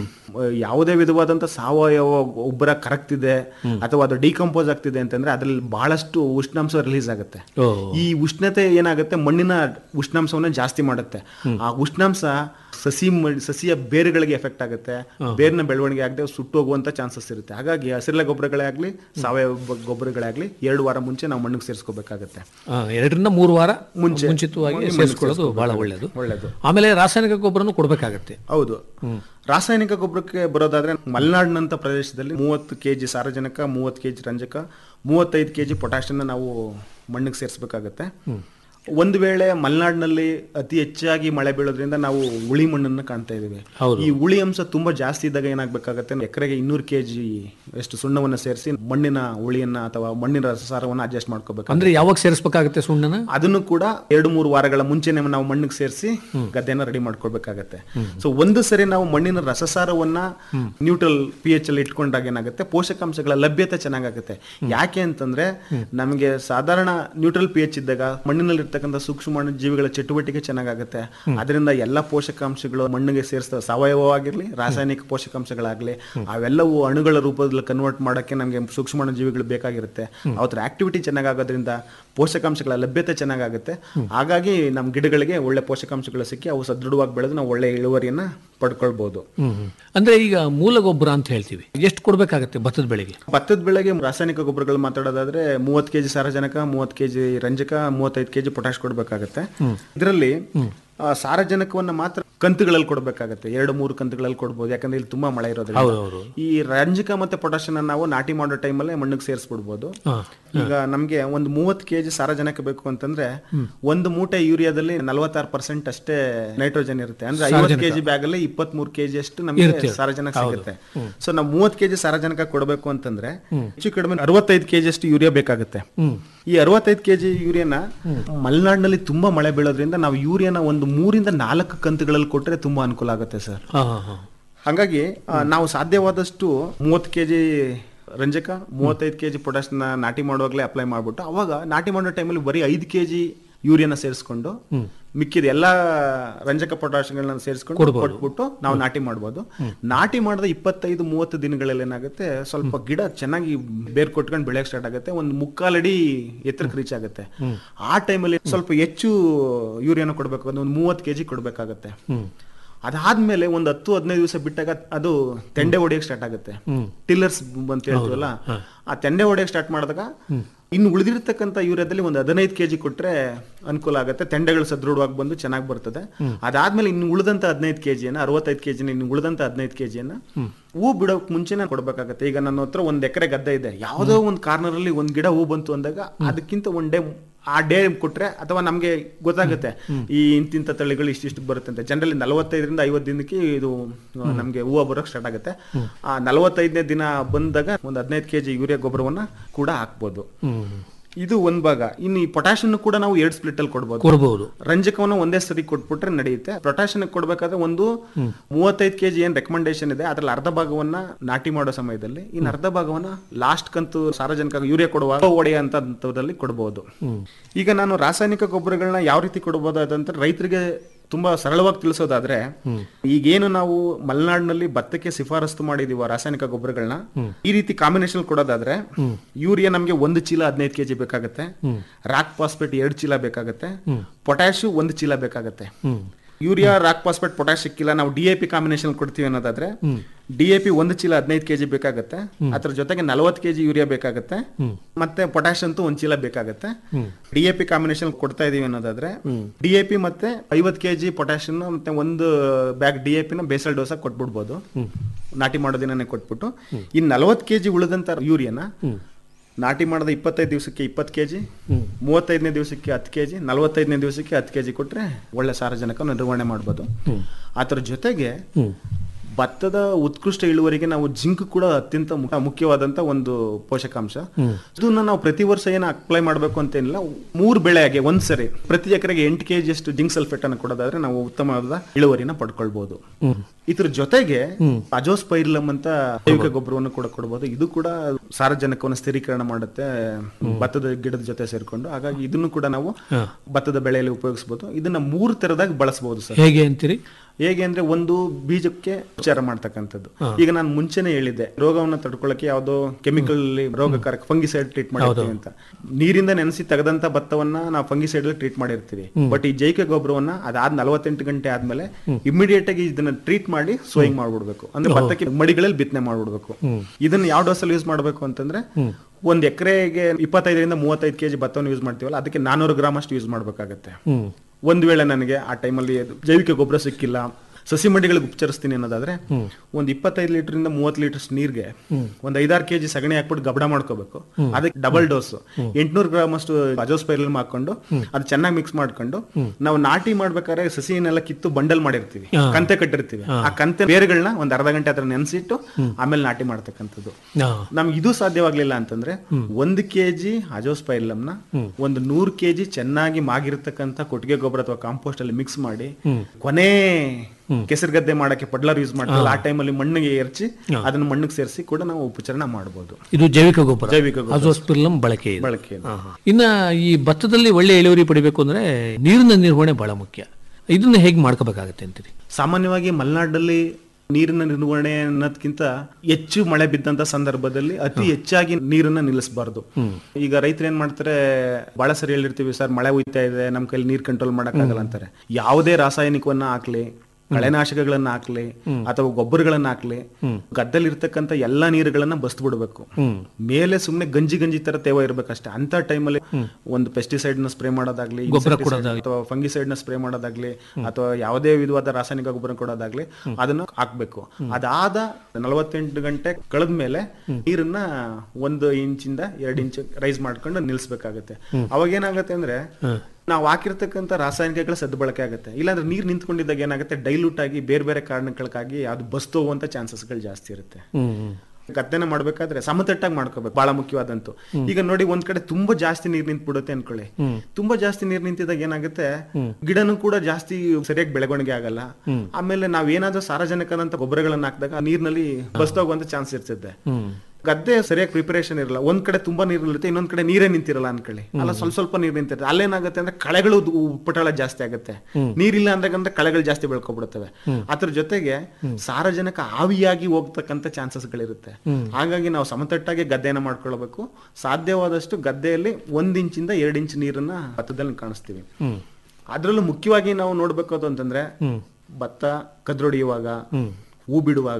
ಯಾವುದೇ ವಿಧವಾದಂತ ಸಾವಯವ ಗೊಬ್ಬರ ಕರಗ್ತಿದೆ ಅಥವಾ ಅದು ಡಿಕಂಪೋಸ್ ಆಗ್ತಿದೆ ಅಂತಂದ್ರೆ ಅದ್ರಲ್ಲಿ ಬಹಳಷ್ಟು ಉಷ್ಣಾಂಶ ರಿಲೀಸ್ ಆಗುತ್ತೆ ಓ ಈ ಉಷ್ಣತೆ ಏನಾಗುತ್ತೆ ಮಣ್ಣಿನ ಉಷ್ಣಾಂಶವನ್ನ ಜಾಸ್ತಿ ಮಾಡುತ್ತೆ ಆ ಉಷ್ಣಾಂಶ ಸಸಿ ಮ- ಸಸಿಯ ಬೇರುಗಳಿಗೆ ಎಫೆಕ್ಟ್ ಆಗುತ್ತೆ ಬೇರಿನ ಬೆಳವಣಿಗೆ ಆಗದೆ ಸುಟ್ಟು ಹೋಗುವಂತ ಚಾನ್ಸಸ್ ಇರುತ್ತೆ ಹಾಗಾಗಿ ಹಸಿರೆಲೆ ಗೊಬ್ಬರಗಳೇ ಆಗ್ಲಿ ಸಾವಯವ ಬ- ಗೊಬ್ಬರಗಳೇ ಆಗ್ಲಿ ಎರಡು ವಾರ ಮುಂಚೆ ನಾವು ಮಣ್ಣಿಗೆ ಸೇರಿಸ್ಕೋಬೇಕಾಗತ್ತೆ ಆ, ಎರಡರಿಂದ ಮೂರು ವಾರ ಮುಂಚೆ. ಮುಂಚಿತವಾಗಿ ಮಣ್ಣಿಗೆ ಸೇರಿಸ್ಕೊಳ್ಳೋದು ಬಹಳ ಒಳ್ಳೆಯದು ಒಳ್ಳೇದು ಆಮೇಲೆ ರಾಸಾಯನಿಕ ಗೊಬ್ಬರನು ಕೊಡಬೇಕಾಗತ್ತೆ ಹೌದು ರಾಸಾಯನಿಕ ಗೊಬ್ಬರಕ್ಕೆ ಬರೋದಾದ್ರೆ ಮಲೆನಾಡಿನಂತ ಪ್ರದೇಶದಲ್ಲಿ ಮೂವತ್ತು ಕೆಜಿ ಸಾರಜನಕ ಮೂವತ್ತು ಕೆಜಿ ರಂಜಕ ಮೂವತ್ತೈದು ಕೆಜಿ ಪೊಟ್ಯಾಷನ್ನ ನಾವು ಮಣ್ಣಿಗೆ ಸೇರಿಸಬೇಕಾಗತ್ತೆ ಒಂದು ವೇಳೆ ಮಲೆನಾಡಿನಲ್ಲಿ ಅತಿ ಹೆಚ್ಚಾಗಿ ಮಳೆ ಬೀಳೋದ್ರಿಂದ ನಾವು ಉಳಿ ಮಣ್ಣನ್ನು ಕಾಣ್ತಾ ಇದೀವಿ ಹೌದು. ಈ ಉಳಿ ಅಂಶ ತುಂಬಾ ಜಾಸ್ತಿ ಇದ್ದಾಗ ಏನಾಗಬೇಕಾಗತ್ತೆ ಎಕರೆಗೆ ಇನ್ನೂರು ಕೆಜಿ ಎಷ್ಟು ಸುಣ್ಣವನ್ನು ಸೇರಿಸಿ ಮಣ್ಣಿನ ಉಳಿಯನ್ನ ಅಥವಾ ಮಣ್ಣಿನ ರಸಸಾರವನ್ನು ಅಡ್ಜಸ್ಟ್ ಮಾಡ್ಕೋಬೇಕು ಅಂದ್ರೆ ಯಾವಾಗ ಸೇರಿಸಬೇಕಾಗತ್ತೆ ಸುಣ್ಣನ ಅದನ್ನು ಕೂಡ ಎರಡು ಮೂರು ವಾರಗಳ ಮುಂಚೆನೆ ನಾವು ಮಣ್ಣಿಗೆ ಸೇರಿಸಿ ಗದ್ದೆನ ರೆಡಿ ಮಾಡ್ಕೊಳ್ಬೇಕಾಗತ್ತೆ ಸೊ ಒಂದು ಸರಿ ನಾವು ಮಣ್ಣಿನ ರಸಸಾರವನ್ನ ನ್ಯೂಟ್ರಲ್ ಪಿ ಎಚ್ ಅಲ್ಲಿ ಇಟ್ಕೊಂಡಾಗ ಏನಾಗುತ್ತೆ ಪೋಷಕಾಂಶಗಳ ಲಭ್ಯತೆ ಚೆನ್ನಾಗಾಗುತ್ತೆ ಯಾಕೆ ಅಂತಂದ್ರೆ ನಮಗೆ ಸಾಧಾರಣ ನ್ಯೂಟ್ರಲ್ ಪಿ ಎಚ್ ಇದ್ದಾಗ ಮಣ್ಣಿನಲ್ಲಿ ಇರ್ತಕ್ಕಂಥ ಸೂಕ್ಷ್ಮ ಜೀವಿಗಳ ಚಟುವಟಿಕೆ ಚೆನ್ನಾಗಾಗುತ್ತೆ ಅದರಿಂದ ಎಲ್ಲ ಪೋಷಕಾಂಶಗಳು ಮಣ್ಣಿಗೆ ಸೇರಿಸ್ತವೆ ಸಾವಯವವಾಗಿರ್ಲಿ ರಾಸಾಯನಿಕ ಪೋಷಕಾಂಶಗಳಾಗ್ಲಿ ಅವೆಲ್ಲವೂ ಅಣುಗಳ ರೂಪದಲ್ಲಿ ಕನ್ವರ್ಟ್ ಮಾಡಕ್ಕೆ ನಮಗೆ ಸೂಕ್ಷ್ಮ ಜೀವಿಗಳು ಬೇಕಾಗಿರುತ್ತೆ ಅವತ್ರ ಆಕ್ಟಿವಿಟಿ ಚೆನ್ನಾಗಾಗೋದ್ರಿಂದ ಪೋಷಕಾಂಶಗಳ ಲಭ್ಯತೆ ಚೆನ್ನಾಗಾಗುತ್ತೆ ಹಾಗಾಗಿ ನಮ್ಮ ಗಿಡಗಳಿಗೆ ಒಳ್ಳೆ ಪೋಷಕಾಂಶಗಳು ಸಿಕ್ಕಿ ಅವು ಸದೃಢವಾಗಿ ಬೆಳೆದು ನಾವು ಒಳ್ಳೆ ಇಳುವರಿಯನ್ನ ಪಡ್ಕೊಳ್ಬಹುದು ಹ್ಮ್ ಹ್ಮ್. ಅಂದ್ರೆ ಈಗ ಮೂಲ ಗೊಬ್ಬರ ಅಂತ ಹೇಳ್ತೀವಿ ಎಷ್ಟು ಕೊಡ್ಬೇಕಾಗತ್ತೆ ಭತ್ತದ ಬೆಳೆಗೆ ಭತ್ತದ ಬೆಳೆಗೆ ರಾಸಾಯನಿಕ ಗೊಬ್ಬರಗಳು ಮಾತಾಡೋದಾದ್ರೆ ಮೂವತ್ತು ಕೆಜಿ ಸಾರಜನಕ ಮೂವತ್ತು ಕೆಜಿ ರಂಜಕ ಮೂವತ್ತೈದು ಕೆಜಿ ಪೊಟ್ಯಾಶ್ ಕೊಡ್ಬೇಕಾಗತ್ತೆ ಇದರಲ್ಲಿ ಆ, ಸಾರಜನಕವನ್ನ ಮಾತ್ರ ಕಂತುಗಳಲ್ಲಿ ಕೊಡ್ಬೇಕಾಗತ್ತೆ ಎರಡು ಮೂರು ಕಂತುಗಳಲ್ಲಿ ಕೊಡ್ಬೋದು ಯಾಕಂದ್ರೆ ಇಲ್ಲಿ ತುಂಬಾ ಮಳೆ ಇರೋದ್ರಿಂದ ಹೌದು ಹೌದು ಈ ರಂಜಕ ಮತ್ತೆ ಪೊಟ್ಯಾಷನ್ನ ನಾವು ನಾಟಿ ಮಾಡೋ ಟೈಮಲ್ಲೇ ಮಣ್ಣಿಗೆ ಸೇರಿಸ್ಬಿಡ್ಬೋದು ಹಾ. ಈಗ ನಮ್ಗೆ ಒಂದು ಮೂವತ್ತು ಕೆಜಿ ಸಾರಜನಕ ಬೇಕು ಅಂತಂದ್ರೆ ಒಂದು ಮೂಟೆ ಯೂರಿಯಾದಲ್ಲಿ ನಲವತ್ತಾರು ಪರ್ಸೆಂಟ್ ಅಷ್ಟೇ ನೈಟ್ರೋಜನ್ ಇರುತ್ತೆ ಅಂದ್ರೆ ಐವತ್ತು ಕೆಜಿ ಬ್ಯಾಗ್ ಅಲ್ಲಿ ಇಪ್ಪತ್ತ್ ಮೂರು ಕೆಜಿ ಅಷ್ಟು ನಮಗೆ ಸಾರಜನಕ ಸಿಗುತ್ತೆ ಸೊ ನಾವು ಮೂವತ್ತು ಕೆಜಿ ಸಾರಜನಕ ಕೊಡಬೇಕು ಅಂತಂದ್ರೆ ಹೆಚ್ಚು ಕಡಿಮೆ ಅರವತ್ತೈದು ಕೆಜಿ ಅಷ್ಟು ಯೂರಿಯಾ ಬೇಕಾಗುತ್ತೆ ಈ ಅರವತ್ತೈದು ಕೆಜಿ ಯೂರಿಯಾನ ಮಲೆನಾಡಿನಲ್ಲಿ ತುಂಬಾ ಮಳೆ ಬೀಳೋದ್ರಿಂದ ನಾವು ಯೂರಿಯಾನ ಒಂದು ಮೂರಿಂದ ನಾಲ್ಕು ಕಂತುಗಳಲ್ಲಿ ಕೊಟ್ರೆ ತುಂಬಾ ಅನುಕೂಲ ಆಗುತ್ತೆ ಸರ್ ಹಾ ಹಾ ಹಾ ಹಾಗಾಗಿ ಆ, ನಾವು ಸಾಧ್ಯವಾದಷ್ಟು ಮೂವತ್ತು ಕೆಜಿ ರಂಜಕ ಮೂವತ್ತೈದು ಕೆಜಿ ಪೊಟ್ಯಾಶ್ನ ನಾಟಿ ಮಾಡುವಾಗಲೇ ಅಪ್ಲೈ ಮಾಡ್ಬಿಟ್ಟು ಅವಾಗ ನಾಟಿ ಮಾಡೋ ಟೈಮಲ್ಲಿ ಬರೀ ಐದು ಕೆಜಿ ಯೂರಿಯಾನ ಸೇರಿಸ್ಕೊಂಡು ಮಿಕ್ಕಿದ ಎಲ್ಲಾ ರಂಜಕ ಪೊಟ್ಯಾಶ್ಗಳನ್ನ ಸೇರಿಸ್ಕೊಂಡು ಕೊಟ್ಬಿಟ್ಟು ನಾವು ನಾಟಿ ಮಾಡ್ಬೋದು ನಾಟಿ ಮಾಡಿದ ಇಪ್ಪತ್ತೈದು ಮೂವತ್ತು ದಿನಗಳಲ್ಲಿ ಏನಾಗುತ್ತೆ ಸ್ವಲ್ಪ ಗಿಡ ಚೆನ್ನಾಗಿ ಬೇರ್ ಕೊಟ್ಕೊಂಡು ಬೆಳೆಯಕ್ಕೆ ಸ್ಟಾರ್ಟ್ ಆಗುತ್ತೆ ಒಂದು ಮುಕ್ಕಾಲಡಿ ಎತ್ತರಕ್ಕೆ ರೀಚ್ ಆಗುತ್ತೆ ಆ ಟೈಮಲ್ಲಿ ಸ್ವಲ್ಪ ಹೆಚ್ಚು ಯೂರಿಯಾನ ಕೊಡ್ಬೇಕು ಒಂದು ಮೂವತ್ತು ಕೆಜಿ ಕೊಡ್ಬೇಕಾಗತ್ತೆ ಅದಾದ್ಮೇಲೆ ಒಂದು ಹತ್ತು ಹದಿನೈದು ದಿವಸ ಬಿಟ್ಟಾಗ ಅದು ತೆಂಡೆ ಹೊಡಿಯಕ್ಕೆ ಸ್ಟಾರ್ಟ್ ಆಗುತ್ತೆ ಟಿಲ್ಲರ್ಸ್ ಅಂತ ಹೇಳ್ತೀವಲ್ಲ ಆ ತೆಂಡೆ ಹೊಡಿಯಕ್ಕೆ ಸ್ಟಾರ್ಟ್ ಮಾಡಿದಾಗ ಇನ್ನು ಉಳಿದಿರ್ತಕ್ಕಂಥ ಯೂರಿಯಾದಲ್ಲಿ ಒಂದು ಹದಿನೈದು ಕೆಜಿ ಕೊಟ್ರೆ ಅನುಕೂಲ ಆಗುತ್ತೆ ತೆಂಡೆಗಳು ಸದೃಢವಾಗಿ ಬಂದು ಚೆನ್ನಾಗಿ ಬರ್ತದೆ ಅದಾದ್ಮೇಲೆ ಇನ್ನು ಉಳಿದಂತ ಹದಿನೈದು ಕೆಜಿಯನ್ನ ಅರವತ್ತೈದು ಕೆಜಿನ ಇನ್ನು ಉಳಿದಂತ ಹದಿನೈದು ಕೆಜಿಯನ್ನ ಹೂ ಬಿಡೋಕ್ ಮುಂಚೆನೆ ಕೊಡ್ಬೇಕಾಗತ್ತೆ ಈಗ ನನ್ನ ಹತ್ರ ಒಂದ್ ಎಕರೆ ಗದ್ದೆ ಇದೆ ಯಾವುದೋ ಒಂದು ಕಾರ್ನರ್ ಅಲ್ಲಿ ಒಂದ್ ಗಿಡ ಹೂ ಬಂತು ಅಂದಾಗ ಅದಕ್ಕಿಂತ ಒನ್ ಡೇ ಆ ಡೇ ಕೊಟ್ರೆ ಅಥವಾ ನಮ್ಗೆ ಗೊತ್ತಾಗುತ್ತೆ ಈ ಇಂತಿಂತ ತಳಿಗಳು ಇಷ್ಟಿಷ್ಟು ಬರುತ್ತೆ ಅಂತ ಜನರಲಿ ನಲವತ್ತೈದರಿಂದ ಐವತ್ತು ದಿನಕ್ಕೆ ಇದು ಆ, ನಮ್ಗೆ ಹೂವು ಬರೋಕ್ ಸ್ಟಾರ್ಟ್ ಆಗುತ್ತೆ ಆ ನಲವತ್ತೈದನೇ ದಿನ ಬಂದಾಗ ಒಂದು ಹದಿನೈದು ಕೆಜಿ ಯೂರಿಯಾ ಗೊಬ್ಬರವನ್ನ ಕೂಡ ಹಾಕ್ಬೋದು ಇದು ಒಂದ್ ಭಾಗ ಇನ್ನು ಈ ಪೊಟ್ಯಾಷನ್ ಕೂಡ ನಾವು ಎರಡು ಸ್ಪ್ಲಿಟ್ ಅಲ್ಲಿ ಕೊಡ್ಬೋದು ಕೊಡ್ಬೋದು ರಂಜಕವನ್ನು ಒಂದೇ ಸರಿ ಕೊಟ್ಬಿಟ್ರೆ ನಡೆಯುತ್ತೆ ಪೊಟ್ಯಾಷನ್ ಕೊಡ್ಬೇಕಾದ್ರೆ ಒಂದು ಮೂವತ್ತೈದು ಕೆಜಿ ಏನ್ ರೆಕಮೆಂಡೇಶನ್ ಇದೆ ಅದ್ರಲ್ಲಿ ಅರ್ಧ ಭಾಗವನ್ನ ನಾಟಿ ಮಾಡೋ ಸಮಯದಲ್ಲಿ ಇನ್ನು ಅರ್ಧ ಭಾಗವನ್ನ ಲಾಸ್ಟ್ ಕಂತು ಸಾರ್ವಜನಿಕ ಯೂರಿಯಾ ಕೊಡುವಾಗ ಒಡೆಯ ಅಂತದಲ್ಲಿ ಕೊಡಬಹುದು ಈಗ ನಾನು ರಾಸಾಯನಿಕ ಗೊಬ್ಬರಗಳನ್ನ ಯಾವ ರೀತಿ ಕೊಡಬಹುದಾದಂತ ರೈತರಿಗೆ ತುಂಬಾ ಸರಳವಾಗಿ ತಿಳಿಸೋದಾದ್ರೆ ಈಗೇನು ನಾವು ಮಲೆನಾಡಿನಲ್ಲಿ ಭತ್ತಕ್ಕೆ ಶಿಫಾರಸ್ತು ಮಾಡಿದೀವ ರಾಸಾಯನಿಕ ಗೊಬ್ಬರಗಳನ್ನ ಈ ರೀತಿ ಕಾಂಬಿನೇಷನ್ ಕೊಡೋದಾದ್ರೆ ಯೂರಿಯಾ ನಮ್ಗೆ ಒಂದು ಚೀಲ ಹದಿನೈದು ಕೆಜಿ ಬೇಕಾಗುತ್ತೆ ರಾಕ್ ಫಾಸ್ಫೇಟ್ ಎರಡು ಚೀಲ ಬೇಕಾಗುತ್ತೆ ಪೊಟ್ಯಾಶು ಒಂದು ಚೀಲ ಬೇಕಾಗುತ್ತೆ ಯೂರಿಯಾ ರಾಕ್ ಫಾಸ್ಫೇಟ್ ಪೊಟ್ಯಾಶ್ ಸಿಕ್ಕಿಲ್ಲ ನಾವು ಡಿ ಎ ಪಿ ಕಾಂಬಿನೇಷನ್ ಕೊಡ್ತೀವಿ ಅನ್ನೋದಾದ್ರೆ ಡಿ ಎ ಪಿ ಒಂದು ಚೀಲ ಹದಿನೈದು ಕೆಜಿ ಬೇಕಾಗುತ್ತೆ ಅದ್ರ ಜೊತೆಗೆ ನಲವತ್ತು ಕೆಜಿ ಯೂರಿಯಾ ಬೇಕಾಗುತ್ತೆ ಮತ್ತೆ ಪೊಟ್ಯಾಶ್ ಅಂತೂ ಒಂದ್ ಚೀಲ ಬೇಕಾಗುತ್ತೆ ಡಿ ಎ ಪಿ ಕಾಂಬಿನೇಷನ್ ಕೊಡ್ತಾ ಇದೀವಿ ಅನ್ನೋದಾದ್ರೆ ಡಿ ಎ ಪಿ ಮತ್ತೆ ಐವತ್ತು ಕೆಜಿ ಪೊಟ್ಯಾಶ್ ಮತ್ತೆ ಒಂದು ಬ್ಯಾಗ್ ಡಿ ಎ ಪಿನ ಬೇಸಲ್ ಡೋಸ ಕೊಟ್ಬಿಡ್ಬೋದು ನಾಟಿ ಮಾಡೋ ದಿನನೇ ಕೊಟ್ಬಿಟ್ಟು ಇನ್ ನಲವತ್ತು ಕೆಜಿ ಉಳಿದಂತ ಯೂರಿಯಾನ ನಾಟಿ ಮಾಡಿದ ಇಪ್ಪತ್ತೈದು ದಿವಸಕ್ಕೆ ಇಪ್ಪತ್ತು ಕೆಜಿ ಮೂವತ್ತೈದನೇ ದಿವಸಕ್ಕೆ ಹತ್ತು ಕೆಜಿ ನಲವತ್ತೈದನೇ ದಿವಸಕ್ಕೆ ಹತ್ತು ಕೆಜಿ ಕೊಟ್ರೆ ಒಳ್ಳೆ ಸಾರಜನಕ ನಿರ್ವಹಣೆ ಮಾಡ್ಬೋದು ಅದರ ಜೊತೆಗೆ ಭತ್ತದ ಉತ್ಕೃಷ್ಟ ಇಳುವರಿಗೆ ನಾವು ಜಿಂಕ್ ಕೂಡ ಅತ್ಯಂತ ಮು- ಮುಖ್ಯವಾದಂತ ಒಂದು ಪೋಷಕಾಂಶ ಇದನ್ನ ನಾವು ಪ್ರತಿ ವರ್ಷ ಏನು ಅಪ್ಲೈ ಮಾಡಬೇಕು ಅಂತೇನಿಲ್ಲ ಮೂರು ಬೆಳೆಗೆ ಒಂದ್ಸರಿ ಪ್ರತಿ ಎಕರೆಗೆ ಎಂಟು ಕೆಜಿ ಅಷ್ಟು ಜಿಂಕ್ ಸಲ್ಫೇಟ್ ಅನ್ನು ಕೊಡೋದಾದ್ರೆ ನಾವು ಉತ್ತಮವಾದ ಇಳುವರಿನ ಪಡ್ಕೊಳ್ಬಹುದು ಇದ್ರ ಜೊತೆಗೆ ಅಜೋಸ್ಪೈರ್ಲಮ್ ಅಂತ ಜೈವಿಕ ಗೊಬ್ಬರವನ್ನು ಕೂಡ ಕೊಡಬಹುದು ಇದು ಕೂಡ ಸಾರಜನಕವನ್ನು ಸ್ಥಿರೀಕರಣ ಮಾಡುತ್ತೆ ಭತ್ತದ ಗಿಡದ ಜೊತೆ ಸೇರ್ಕೊಂಡು ಹಾಗಾಗಿ ಇದನ್ನು ಕೂಡ ನಾವು ಭತ್ತದ ಬೆಳೆಯಲ್ಲಿ ಉಪಯೋಗಿಸಬಹುದು ಇದನ್ನ ಮೂರು ತರದಾಗ ಬಳಸಬಹುದು ಸರ್ ಹೇಗೆ ಅಂತೀರಿ ಹೇಗೆ ಅಂದ್ರೆ ಒಂದು ಬೀಜಕ್ಕೆ ಉಪಚಾರ ಮಾಡ್ತಕ್ಕಂಥದ್ದು ಈಗ ನಾನು ಮುಂಚೆನೆ ಹೇಳಿದ್ದೆ ರೋಗವನ್ನ ತಡ್ಕೊಳ್ಳಕ್ಕೆ ಯಾವ್ದೋ ಕೆಮಿಕಲ್ ರೋಗಕಾರಕ ಫಂಗಿಸೈಡ್ ಟ್ರೀಟ್ ಮಾಡಿರ್ತೀವಿ ಅಂತ ನೀರಿಂದ ನೆನೆಸಿ ತೆಗೆದಂತ ಭತ್ತವನ್ನ ನಾವು ಫಂಗಿಸೈಡ್ ಟ್ರೀಟ್ ಮಾಡಿರ್ತೀವಿ ಬಟ್ ಈ ಜೈವಿಕ ಗೊಬ್ಬರವನ್ನ ಅದಾದ ನಲವತ್ತೆಂಟು ಗಂಟೆ ಆದ್ಮೇಲೆ ಇಮಿಡಿಯೇಟ್ ಆಗಿ ಇದನ್ನ ಟ್ರೀಟ್ ಮಾಡಿ ಸೋಯಿಂಗ್ ಮಾಡ್ಬಿಡ್ಬೇಕು ಅಂದ್ರೆ ಭತ್ತಕ್ಕೆ ಮಡಿಗಳಲ್ಲಿ ಬಿತ್ತನೆ ಮಾಡ್ಬಿಡ್ಬೇಕು ಇದನ್ನ ಯಾವ ಡೋಸಲ್ಲಿ ಯೂಸ್ ಮಾಡ್ಬೇಕು ಅಂತಂದ್ರೆ ಒಂದ್ ಎಕರೆಗೆ ಇಪ್ಪತ್ತೈದರಿಂದ ಮೂವತ್ತೈದು ಕೆಜಿ ಭತ್ತವನ್ನು ಯೂಸ್ ಮಾಡ್ತೀವಲ್ಲ ಅದಕ್ಕೆ ನಾನೂರು ಗ್ರಾಮ್ ಅಷ್ಟು ಯೂಸ್ ಮಾಡ್ಬೇಕಾಗತ್ತೆ ಹ್ಮ್ ಒಂದ್ ವೇಳೆ ನನಗೆ ಆ ಟೈಮಲ್ಲಿ ಜೈವಿಕ ಗೊಬ್ಬರ ಸಿಕ್ಕಿಲ್ಲ ಸಸಿ ಮಂಡಿಗಳಿಗೆ ಉಪಚರಿಸ್ತೀನಿ ಅನ್ನೋದಾದ್ರೆ ಒಂದ್ ಇಪ್ಪತ್ತೈದು ಲೀಟರ್ ಇಂದ ಮೂವತ್ತು ಲೀಟರ್ ನೀರ್ಗೆ ಒಂದ್ ಐದಾರು ಕೆಜಿ ಸಗಣಿ ಹಾಕ್ಬಿಟ್ಟು ಗಬಡ ಮಾಡ್ಕೋಬೇಕು ಅದಕ್ಕೆ ಡಬಲ್ ಡೋಸ್ ಎಂಟ್ನೂರು ಗ್ರಾಮ್ ಅಷ್ಟು ಅಜೋಸ್ಪೈರಲ್ ಹಾಕೊಂಡು ಅದು ಚೆನ್ನಾಗಿ ಮಿಕ್ಸ್ ಮಾಡ್ಕೊಂಡು ನಾವು ನಾಟಿ ಮಾಡ್ಬೇಕಾದ್ರೆ ಸಸಿನೆಲ್ಲ ಕಿತ್ತು ಬಂಡಲ್ ಮಾಡಿರ್ತೀವಿ ಕಂತೆ ಕಟ್ಟಿರ್ತೀವಿ ಆ ಕಂತೆ ಬೇರುಗಳನ್ನ ಒಂದ್ ಅರ್ಧ ಗಂಟೆ ಅದ್ರ ನೆನ್ಸಿಟ್ಟು ಆಮೇಲೆ ನಾಟಿ ಮಾಡ್ತಕ್ಕಂಥದ್ದು ಆ, ನಮ್ಗೆ ಇದು ಸಾಧ್ಯವಾಗ್ಲಿಲ್ಲ ಅಂತಂದ್ರೆ ಒಂದು ಕೆಜಿ ಅಜೋಸ್ಪೈರ್ಲಮ್ನ ಒಂದು ನೂರು ಕೆಜಿ ಚೆನ್ನಾಗಿ ಮಾಗಿರ್ತಕ್ಕಂಥ ಕೊಟ್ಟಿಗೆ ಗೊಬ್ಬರ ಅಥವಾ ಕಾಂಪೋಸ್ಟ್ ಅಲ್ಲಿ ಮಿಕ್ಸ್ ಮಾಡಿ ಕೊನೆ ಕೆಸರು ಗದ್ದೆ ಮಾಡಕ್ಕೆ ಪಡ್ಲರ್ ಯೂಸ್ ಮಾಡ್ತೀವಲ್ಲ ಆ ಟೈಮಲ್ಲಿ ಮಣ್ಣಿಗೆ ಎರಚಿ ಅದನ್ನ ಮಣ್ಣಿಗೆ ಸೇರಿಸಿ ಕೂಡ ನಾವು ಉಪಚರಣ ಮಾಡಬಹುದು ಇದು ಜೈವಿಕ ಗೊಬ್ಬರ ಜೈವಿಕ ಗೊಬ್ಬರ ಅಜೋಸ್ಪಿರ್ಲಂ ಬಳಕೆ ಇದೆ ಬಳಕೆ ಆ, ಹಾ. ಇನ್ನ ಈ ಭತ್ತದಲ್ಲಿ ಒಳ್ಳೆ ಇಳುವರಿ ಪಡಿಬೇಕು ಅಂದ್ರೆ ನೀರಿನ ನಿರ್ವಹಣೆ ಬಹಳ ಮುಖ್ಯ ಇದನ್ನ ಹೇಗೆ ಮಾಡ್ಕೋಬೇಕಾಗತ್ತೆ ಅಂತೀರಿ ಸಾಮಾನ್ಯವಾಗಿ ಮಲೆನಾಡಲ್ಲಿ ನೀರಿನ ನಿರ್ವಹಣೆ ಅನ್ನೋದಕ್ಕಿಂತ ಹೆಚ್ಚು ಮಳೆ ಬಿದ್ದಂತ ಸಂದರ್ಭದಲ್ಲಿ ಅತಿ ಹೆಚ್ಚಾಗಿ ನೀರನ್ನ ನಿಲ್ಲಿಸಬಾರ್ದು ಈಗ ರೈತರು ಏನ್ ಮಾಡ್ತಾರೆ ಬಹಳ ಸರಿ ಹೇಳಿರ್ತೀವಿ ಸರ್ ಮಳೆ ಹುಯ್ತಾ ಇದೆ ನಮ್ ಕೈಲಿ ನೀರ್ ಕಂಟ್ರೋಲ್ ಮಾಡಕ್ಕಾಗಲ್ಲ ಅಂತಾರೆ ಯಾವುದೇ ರಾಸಾಯನಿಕವನ್ನ ಹಾಕ್ಲಿ ಕಳೆನಾಶಕಗಳನ್ನ ಹಾಕ್ಲಿ ಅಥವಾ ಗೊಬ್ಬರಗಳನ್ನ ಹಾಕ್ಲಿ ಗದ್ದೆಲಿ ಇರ್ತಕ್ಕಂಥ ಎಲ್ಲಾ ನೀರುಗಳನ್ನ ಬಸ್ದು ಬಿಡ್ಬೇಕು ಮೇಲೆ ಸುಮ್ನೆ ಗಂಜಿ ಗಂಜಿ ತರ ತೇವ ಇರ್ಬೇಕಷ್ಟೇ ಅಂತ ಟೈಮಲ್ಲಿ ಒಂದು ಪೆಸ್ಟಿಸೈಡ್ ನ ಸ್ಪ್ರೇ ಮಾಡೋದಾಗ್ಲಿ insecticide ಅಥವಾ ಫಂಗಿಸೈಡ್ ನ ಸ್ಪ್ರೇ ಮಾಡೋದಾಗ್ಲಿ ಅಥವಾ ಯಾವುದೇ ವಿಧವಾದ ರಾಸಾಯನಿಕ ಗೊಬ್ಬರ ಕೊಡೋದಾಗ್ಲಿ ಅದನ್ನ ಹಾಕ್ಬೇಕು ಅದಾದ ನಲವತ್ತೆಂಟು ಗಂಟೆ ಕಳೆದ ಮೇಲೆ ನೀರನ್ನ ಒಂದು ಇಂಚಿಂದ ಎರಡು ಇಂಚ್ ರೈಸ್ ಮಾಡ್ಕೊಂಡು ನಿಲ್ಸ್ಬೇಕಾಗತ್ತೆ ಅವಾಗ ಏನಾಗತ್ತೆ ಅಂದ್ರೆ ನಾವು ಹಾಕಿರ್ತಕ್ಕಂಥ ರಾಸಾಯನಿಕಗಳ ಸದ್ಬಳಕೆ ಆಗುತ್ತೆ ಇಲ್ಲಾಂದ್ರೆ ನೀರ್ ನಿಂತ್ಕೊಂಡಿದ್ದಾಗ ಏನಾಗುತ್ತೆ ಡೈಲ್ಯೂಟ್ ಆಗಿ ಬೇರೆ ಬೇರೆ ಕಾರಣಗಳಿಗಾಗಿ ಅದು ಬಸ್ ಹೋಗುವಂತ ಚಾನ್ಸಸ್ಗಳು ಜಾಸ್ತಿ ಇರುತ್ತೆ ಗದ್ದೆನ ಮಾಡ್ಬೇಕಾದ್ರೆ ಸಮತಟ್ಟಾಗಿ ಮಾಡ್ಕೋಬೇಕು ಬಹಳ ಮುಖ್ಯವಾದಂತು ಈಗ ನೋಡಿ ಒಂದ್ ಕಡೆ ತುಂಬಾ ಜಾಸ್ತಿ ನೀರ್ ನಿಂತ್ ಬಿಡುತ್ತೆ ಅನ್ಕೊಳ್ಳಿ ತುಂಬಾ ಜಾಸ್ತಿ ನೀರ್ ನಿಂತಿದಾಗ ಏನಾಗುತ್ತೆ ಗಿಡನೂ ಕೂಡ ಜಾಸ್ತಿ ಸರಿಯಾಗಿ ಬೆಳವಣಿಗೆ ಆಗಲ್ಲ ಆಮೇಲೆ ನಾವ್ ಏನಾದ್ರೂ ಸಾರಜನಕದಂತ ಗೊಬ್ಬರಗಳನ್ನ ಹಾಕಿದಾಗ ಆ ನೀರ್ನಲ್ಲಿ ಬಸ್ತೋಗುವಂತ ಚಾನ್ಸ್ ಇರ್ತದೆ ಗದ್ದೆ ಸರಿಯಾಗಿ ಪ್ರಿಪರೇಷನ್ ಇರಲ್ಲ ಒಂದ್ ಕಡೆ ತುಂಬಾ ನೀರು ನಿಲ್ಲುತ್ತೆ ಇನ್ನೊಂದ್ ಕಡೆ ನೀರೇ ನಿಂತಿರಲ್ಲ ಅನ್ಕೊಳ್ಳಿ ಅಲ್ಲ ಸ್ವಲ್ಪ ಸ್ವಲ್ಪ ನೀರು ನಿಂತಿರುತ್ತೆ ಅಲ್ಲೇನಾಗುತ್ತೆ ಅಂದ್ರೆ ಕಳೆಗಳು ಉ- ಉಪಟಳ ಜಾಸ್ತಿ ಆಗುತ್ತೆ ನೀರಿಲ್ಲ ಅಂದಾಗ ಕಳೆಗಳು ಜಾಸ್ತಿ ಬೆಳ್ಕೊಬಿಡುತ್ತವೆ ಅದ್ರ ಜೊತೆಗೆ ಸಾರಜನಕ ಆವಿಯಾಗಿ ಹೋಗ್ತಕ್ಕಂಥ ಚಾನ್ಸಸ್ಗಳಿರುತ್ತೆ ಹಾಗಾಗಿ ನಾವು ಸಮತಟ್ಟಾಗಿ ಗದ್ದೆನ ಮಾಡ್ಕೊಳ್ಬೇಕು ಸಾಧ್ಯವಾದಷ್ಟು ಗದ್ದೆಯಲ್ಲಿ ಒಂದ್ ಇಂಚಿಂದ ಎರಡು ಇಂಚ್ ನೀರನ್ನ ಭತ್ತದಲ್ಲಿ ಕಾಣಿಸ್ತೀವಿ ಅದ್ರಲ್ಲೂ ಮುಖ್ಯವಾಗಿ ನಾವು ನೋಡ್ಬೇಕು ಅಂತಂದ್ರೆ ಭತ್ತ ಕದ್ರೊಡೆಯುವಾಗ ಹೂ ಬಿಡುವಾಗ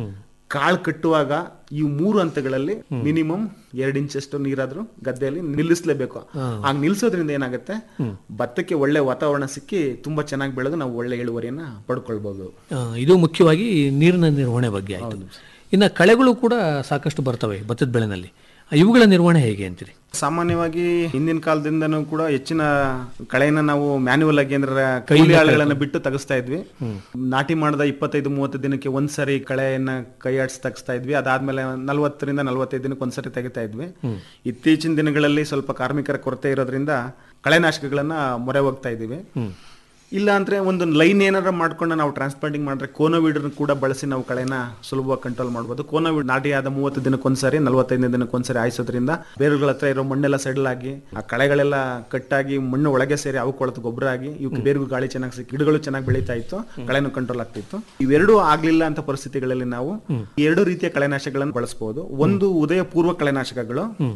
ಕಾಳು ಕಟ್ಟುವಾಗ ಈ ಮೂರು ಹಂತಗಳಲ್ಲಿ ಮಿನಿಮಮ್ ಎರಡು ಇಂಚಷ್ಟು ನೀರಾದ್ರೂ ಗದ್ದೆಯಲ್ಲಿ ನಿಲ್ಲಿಸಲೇಬೇಕು ಆಗ ನಿಲ್ಸೋದ್ರಿಂದ ಏನಾಗುತ್ತೆ ಭತ್ತಕ್ಕೆ ಒಳ್ಳೆ ವಾತಾವರಣ ಸಿಕ್ಕಿ ತುಂಬಾ ಚೆನ್ನಾಗಿ ಬೆಳೆದು ನಾವು ಒಳ್ಳೆ ಇಳುವರಿಯನ್ನ ಪಡ್ಕೊಳ್ಬಹುದು ಆ, ಇದು ಮುಖ್ಯವಾಗಿ ನೀರಿನ ನಿರ್ವಹಣೆ ಬಗ್ಗೆ ಆಯ್ತು ಇನ್ನ ಕಳೆಗಳು ಕೂಡ ಸಾಕಷ್ಟು ಬರ್ತವೆ ಭತ್ತದ ಬೆಳೆನಲ್ಲಿ ಇವುಗಳ ನಿರ್ವಹಣೆ ಹೇಗೆ ಅಂತೀರಿ ಸಾಮಾನ್ಯವಾಗಿ ಹಿಂದಿನ ಕಾಲದಿಂದನೂ ಕೂಡ ಹೆಚ್ಚಿನ ಕಳೆಯನ್ನ ನಾವು ಮ್ಯಾನ್ಯುವಲ್ ಆಗಿ ಅಂದ್ರೆ ಕೈಲಿ ಆಳುಗಳನ್ನ ಬಿಟ್ಟು ತೆಗಿಸ್ತಾ ಇದ್ವಿ ನಾಟಿ ಮಾಡಿದ ಇಪ್ಪತ್ತೈದು ಮೂವತ್ತು ದಿನಕ್ಕೆ ಒಂದ್ಸರಿ ಕಳೆಯನ್ನ ಕೈಯಾಡಿಸಿ ತೆಗಿಸ್ತಾ ಇದ್ವಿ ಅದಾದ್ಮೇಲೆ ನಲ್ವತ್ತರಿಂದ ನಲ್ವತ್ತೈದು ದಿನಕ್ಕೆ ಒಂದ್ಸರಿ ತೆಗಿತಾ ಇದ್ವಿ ಇತ್ತೀಚಿನ ದಿನಗಳಲ್ಲಿ ಸ್ವಲ್ಪ ಕಾರ್ಮಿಕರ ಕೊರತೆ ಇರೋದ್ರಿಂದ ಕಳೆನಾಶಕಗಳನ್ನ ಮೊರೆ ಹೋಗ್ತಾ ಇದೀವಿ ಇಲ್ಲ ಅಂದ್ರೆ ಒಂದು ಲೈನ್ ಏನಾರ ಮಾಡ್ಕೊಂಡು ನಾವು ಟ್ರಾನ್ಸ್ಪ್ಲಾಂಟಿಂಗ್ ಮಾಡಿದ್ರೆ ಕೋನೋವಿಡ್ ಕೂಡ ಬಳಸಿ ನಾವು ಕಳೆನ ಸುಲಭವಾಗಿ ಕಂಟ್ರೋಲ್ ಮಾಡ್ಬೋದು ಕೋನೋವಿಡ್ ನಾಟಿ ಆದ ಮೂವತ್ತು ದಿನಕ್ಕೊಂದ್ಸರಿ ನಲವತ್ತೈದನೇ ದಿನಕ್ಕೊಂದ್ಸರಿ ಆಯಿಸೋದ್ರಿಂದ ಬೇರುಗಳ ಹತ್ರ ಇರೋ ಮಣ್ಣೆಲ್ಲ ಸೆಡಲ್ ಆಗಿ ಆ ಕಳೆಗಳೆಲ್ಲ ಕಟ್ಟಾಗಿ ಮಣ್ಣು ಒಳಗೆ ಸೇರಿ ಅವು ಕೊಳತು ಗೊಬ್ಬರ ಆಗಿ ಇವಕ್ಕೆ ಬೇರಿಗೂ ಗಾಳಿ ಚೆನ್ನಾಗಿ ಸಿಕ್ಕಿ ಗಿಡಗಳು ಚೆನ್ನಾಗಿ ಬೆಳೀತಾ ಇತ್ತು ಕಳೆನು ಕಂಟ್ರೋಲ್ ಆಗ್ತಿತ್ತು ಇವೆರಡೂ ಆಗ್ಲಿಲ್ಲ ಅಂತ ಪರಿಸ್ಥಿತಿಗಳಲ್ಲಿ ನಾವು ಎರಡು ರೀತಿಯ ಕಳೆನಾಶಕಗಳನ್ನು ಬಳಸಬಹುದು ಒಂದು ಉದಯ ಪೂರ್ವ ಕಳೆನಾಶಕಗಳು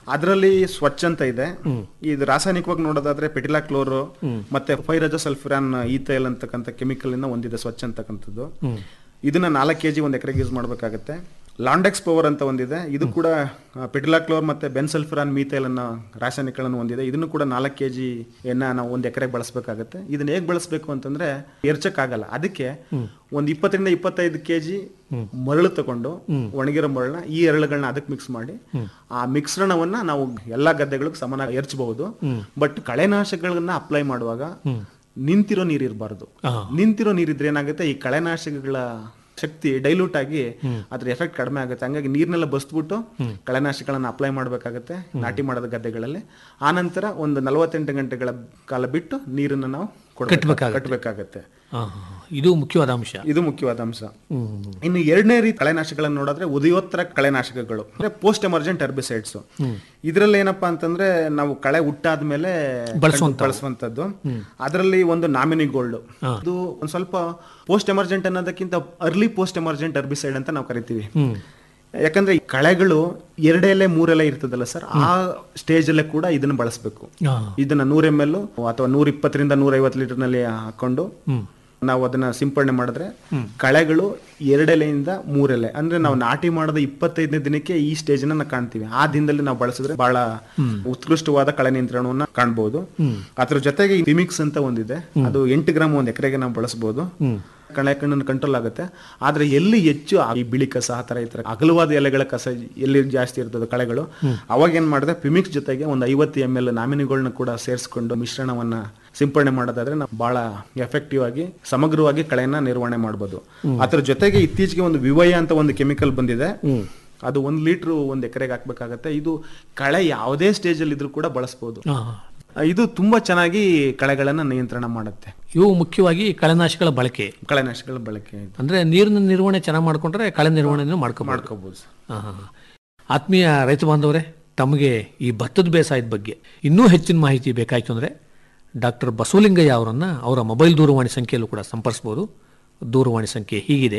ಅದರಲ್ಲಿ ಸ್ವಚ್ಛ ಅಂತ ಇದೆ ಇದು ರಾಸಾಯನಿಕವಾಗಿ ನೋಡೋದಾದ್ರೆ ಪೆಟಿಲಾ ಕ್ಲೋರು ಮತ್ತೆ ಫೈರಜ ಸಲ್ಫ್ರಾನ್ ಈಥೈಲ್ ಅಂತಕ್ಕಂಥ ಕೆಮಿಕಲ್ ಇಂದ ಒಂದಿದೆ ಸ್ವಚ್ಛ ಅಂತಕ್ಕಂಥದ್ದು ಇದನ್ನ ನಾಲ್ಕು ಕೆಜಿ ಒಂದು ಎಕರೆಗೆ ಯೂಸ್ ಮಾಡಬೇಕಾಗತ್ತೆ ಲಾಂಡೆಕ್ಸ್ ಪವರ್ ಅಂತ ಒಂದಿದೆ ಇದು ಕೂಡ ಪೆಟಿಲಾ ಕ್ಲೋರ್ ಮತ್ತೆ ಬೆನ್ಸಲ್ಫರಾನ್ ಮೀಥೈಲ್ ಅನ್ನೋ ರಾಸಾಯನಿಕಗಳನ್ನು ಹೊಂದಿದೆ ಇದನ್ನು ಕೂಡ ನಾಲ್ಕು ಕೆ ಜಿ ಎನ್ನ ನಾವು ಒಂದು ಎಕರೆಗೆ ಬಳಸಬೇಕಾಗತ್ತೆ ಇದನ್ನ ಹೇಗೆ ಬಳಸಬೇಕು ಅಂತಂದ್ರೆ ಎರ್ಚಕ್ಕಾಗಲ್ಲ ಅದಕ್ಕೆ ಒಂದು ಇಪ್ಪತ್ತರಿಂದ ಇಪ್ಪತ್ತೈದು ಕೆ ಜಿ ಮರಳು ತಗೊಂಡು ಒಣಗಿರೋ ಮರಳನ್ನ ಈ ಎರಳುಗಳನ್ನ ಅದಕ್ಕೆ ಮಿಕ್ಸ್ ಮಾಡಿ ಆ ಮಿಶ್ರಣವನ್ನ ನಾವು ಎಲ್ಲಾ ಗದ್ದೆಗಳಿಗೆ ಸಮನಾಗಿ ಎರ್ಚಬಹುದು ಬಟ್ ಕಳೆನಾಶಕಗಳನ್ನ ಅಪ್ಲೈ ಮಾಡುವಾಗ ನಿಂತಿರೋ ನೀರು ಇರಬಾರ್ದು ನಿಂತಿರೋ ನೀರಿದ್ರೆ ಏನಾಗುತ್ತೆ ಈ ಕಳೆನಾಶಕಗಳ ಶಕ್ತಿ ಡೈಲ್ಯೂಟ್ ಆಗಿ ಅದ್ರ ಎಫೆಕ್ಟ್ ಕಡಿಮೆ ಆಗುತ್ತೆ ಹಂಗಾಗಿ ನೀರ್ನೆಲ್ಲ ಬಸ್ಬಿಟ್ಟು ಕಳೆನಾಶಕಗಳನ್ನ ಅಪ್ಲೈ ಮಾಡಬೇಕಾಗತ್ತೆ ನಾಟಿ ಮಾಡೋದ ಗದ್ದೆಗಳಲ್ಲಿ ಆನಂತರ ಒಂದು ನಲವತ್ತೆಂಟು ಗಂಟೆಗಳ ಕಾಲ ಬಿಟ್ಟು ನೀರನ್ನು ನಾವು ಕೊಡ್ಬೇಕು- ಕಟ್ಬೇಕಾಗತ್ತೆ. ಕಟ್ಬೇಕಾಗತ್ತೆ ಆ, ಇದು ಮುಖ್ಯವಾದ ಅಂಶ ಇದು ಮುಖ್ಯವಾದ ಅಂಶ ಹ್ಮ್. ಇನ್ನು ಎರಡನೇ ರೀತಿ ಕಳೆನಾಶಕಗಳನ್ನು ನೋಡಿದ್ರೆ ಉದಯೋತ್ತರ ಕಳೆನಾಶಕಗಳು ಅಂದ್ರೆ ಪೋಸ್ಟ್ ಎಮರ್ಜೆಂಟ್ ಹೆರ್ಬಿಸೈಡ್ಸ್ ಇದರಲ್ಲಿ ಏನಪ್ಪಾ ಅಂತಂದ್ರೆ ನಾವು ಕಳೆ ಹುಟ್ಟಾದ್ಮೇಲೆ ಬಳಸುವಂಥವು. ಬಳಸುವಂತದ್ದು ಅದರಲ್ಲಿ ಒಂದು ನಾಮಿನಿ ಗೋಲ್ಡ್ ಅದು ಒಂದ್ ಸ್ವಲ್ಪ ಪೋಸ್ಟ್ ಎಮರ್ಜೆಂಟ್ ಅನ್ನೋದಕ್ಕಿಂತ ಅರ್ಲಿ ಪೋಸ್ಟ್ ಎಮರ್ಜೆಂಟ್ ಹೆರ್ಬಿಸೈಡ್ ಅಂತ ನಾವು ಕರಿತೀವಿ ಯಾಕಂದ್ರೆ ಈ ಕಳೆಗಳು ಎರಡೇ ಎಲೆ ಮೂರೆಲೆ ಇರ್ತದಲ್ಲ ಸರ್ ಆ ಸ್ಟೇಜ್ ಅಲ್ಲೇ ಕೂಡ ಇದನ್ನ ಬಳಸಬೇಕು ಆ, ಇದನ್ನ ನೂರ ಎಮ್ ಎಲ್ ಅಥವಾ ನೂರ ಇಪ್ಪತ್ತರಿಂದ ನೂರ ಐವತ್ತು ಲೀಟರ್ ನಲ್ಲಿ ಹಾಕೊಂಡು ನಾವು ಅದನ್ನ ಸಿಂಪಡಣೆ ಮಾಡಿದ್ರೆ ಕಳೆಗಳು ಎರಡೆಲೆಯಿಂದ ಮೂರೆಲೆ ಅಂದ್ರೆ ನಾವು ನಾಟಿ ಮಾಡದ ಇಪ್ಪತ್ತೈದನೇ ದಿನಕ್ಕೆ ಈ ಸ್ಟೇಜ್ ನಾವು ಕಾಣ್ತೀವಿ ಆ ದಿನದಲ್ಲಿ ನಾವು ಬಳಸಿದ್ರೆ ಬಹಳ ಉತ್ಕೃಷ್ಟವಾದ ಕಳೆ ನಿಯಂತ್ರಣವನ್ನ ಕಾಣಬಹುದು ಅದ್ರ ಜೊತೆಗೆ ಪಿಮಿಕ್ಸ್ ಅಂತ ಒಂದಿದೆ ಅದು ಎಂಟು ಗ್ರಾಮ್ ಒಂದ್ ಎಕರೆಗೆ ನಾವು ಬಳಸಬಹುದು ಕಳೆ ಕಣ್ಣನ್ನು ಕಂಟ್ರೋಲ್ ಆಗುತ್ತೆ ಆದ್ರೆ ಎಲ್ಲಿ ಹೆಚ್ಚು ಆ ಈ ಬಿಳಿ ಕಸ ಆ ತರ ಈ ತರ ಅಗಲವಾದ ಎಲೆಗಳ ಕಸ ಎಲ್ಲಿ ಜಾಸ್ತಿ ಇರ್ತದೆ ಕಳೆಗಳು ಅವಾಗ ಏನ್ ಮಾಡಿದ್ರೆ ಪಿಮಿಕ್ಸ್ ಜೊತೆಗೆ ಒಂದು ಐವತ್ತು ಎಮ್ ಎಲ್ ನಾಮಿನಿಗಳನ್ನ ಕೂಡ ಸೇರಿಸ್ಕೊಂಡು ಮಿಶ್ರಣವನ್ನ ಸಿಂಪಡಣೆ ಮಾಡೋದಾದ್ರೆ ನಾವು ಬಹಳ ಎಫೆಕ್ಟಿವ್ ಆಗಿ ಸಮಗ್ರವಾಗಿ ಕಳೆಯನ್ನ ನಿರ್ವಹಣೆ ಮಾಡಬಹುದು ಅದ್ರ ಜೊತೆಗೆ ಇತ್ತೀಚೆಗೆ ಒಂದು ವಿವಯ ಅಂತ ಒಂದು ಕೆಮಿಕಲ್ ಬಂದಿದೆ ಅದು ಒಂದ್ ಲೀಟರ್ ಒಂದ್ ಎಕರೆಗೆ ಹಾಕ್ಬೇಕಾಗತ್ತೆ ಇದು ಕಳೆ ಯಾವುದೇ ಸ್ಟೇಜ್ ಅಲ್ಲಿ ಇದ್ರೂ ಕೂಡ ಬಳಸಬಹುದು ಆ, ಇದು ತುಂಬಾ ಚೆನ್ನಾಗಿ ಕಳೆಗಳನ್ನ ನಿಯಂತ್ರಣ ಮಾಡುತ್ತೆ ಇವು ಮುಖ್ಯವಾಗಿ ಕಳೆನಾಶಕಗಳ ಬಳಕೆ ಕಳೆನಾಶಕಗಳ ಬಳಕೆ ಅಂದ್ರೆ ನೀರಿನ ನಿರ್ವಹಣೆ ಚೆನ್ನಾಗಿ ಮಾಡ್ಕೊಂಡ್ರೆ ಕಳೆ ನಿರ್ವಹಣೆಯನ್ನು ಮಾಡ್ಕೋಬಹುದು ಮಾಡ್ಕೋಬಹುದು ಆ, ಆ, ಆ. ಆತ್ಮೀಯ ರೈತ ಬಾಂಧವರೇ ತಮಗೆ ಈ ಭತ್ತದ ಬೇಸಾಯದ ಬಗ್ಗೆ ಇನ್ನೂ ಹೆಚ್ಚಿನ ಮಾಹಿತಿ ಬೇಕಾಯಿತು ಅಂದರೆ ಡಾಕ್ಟರ್ ಬಸವಲಿಂಗಯ್ಯ ಅವರನ್ನು ಅವರ ಮೊಬೈಲ್ ದೂರವಾಣಿ ಸಂಖ್ಯೆಯಲ್ಲೂ ಕೂಡ ಸಂಪರ್ಸ್ಬೋದು ದೂರವಾಣಿ ಸಂಖ್ಯೆ ಹೀಗಿದೆ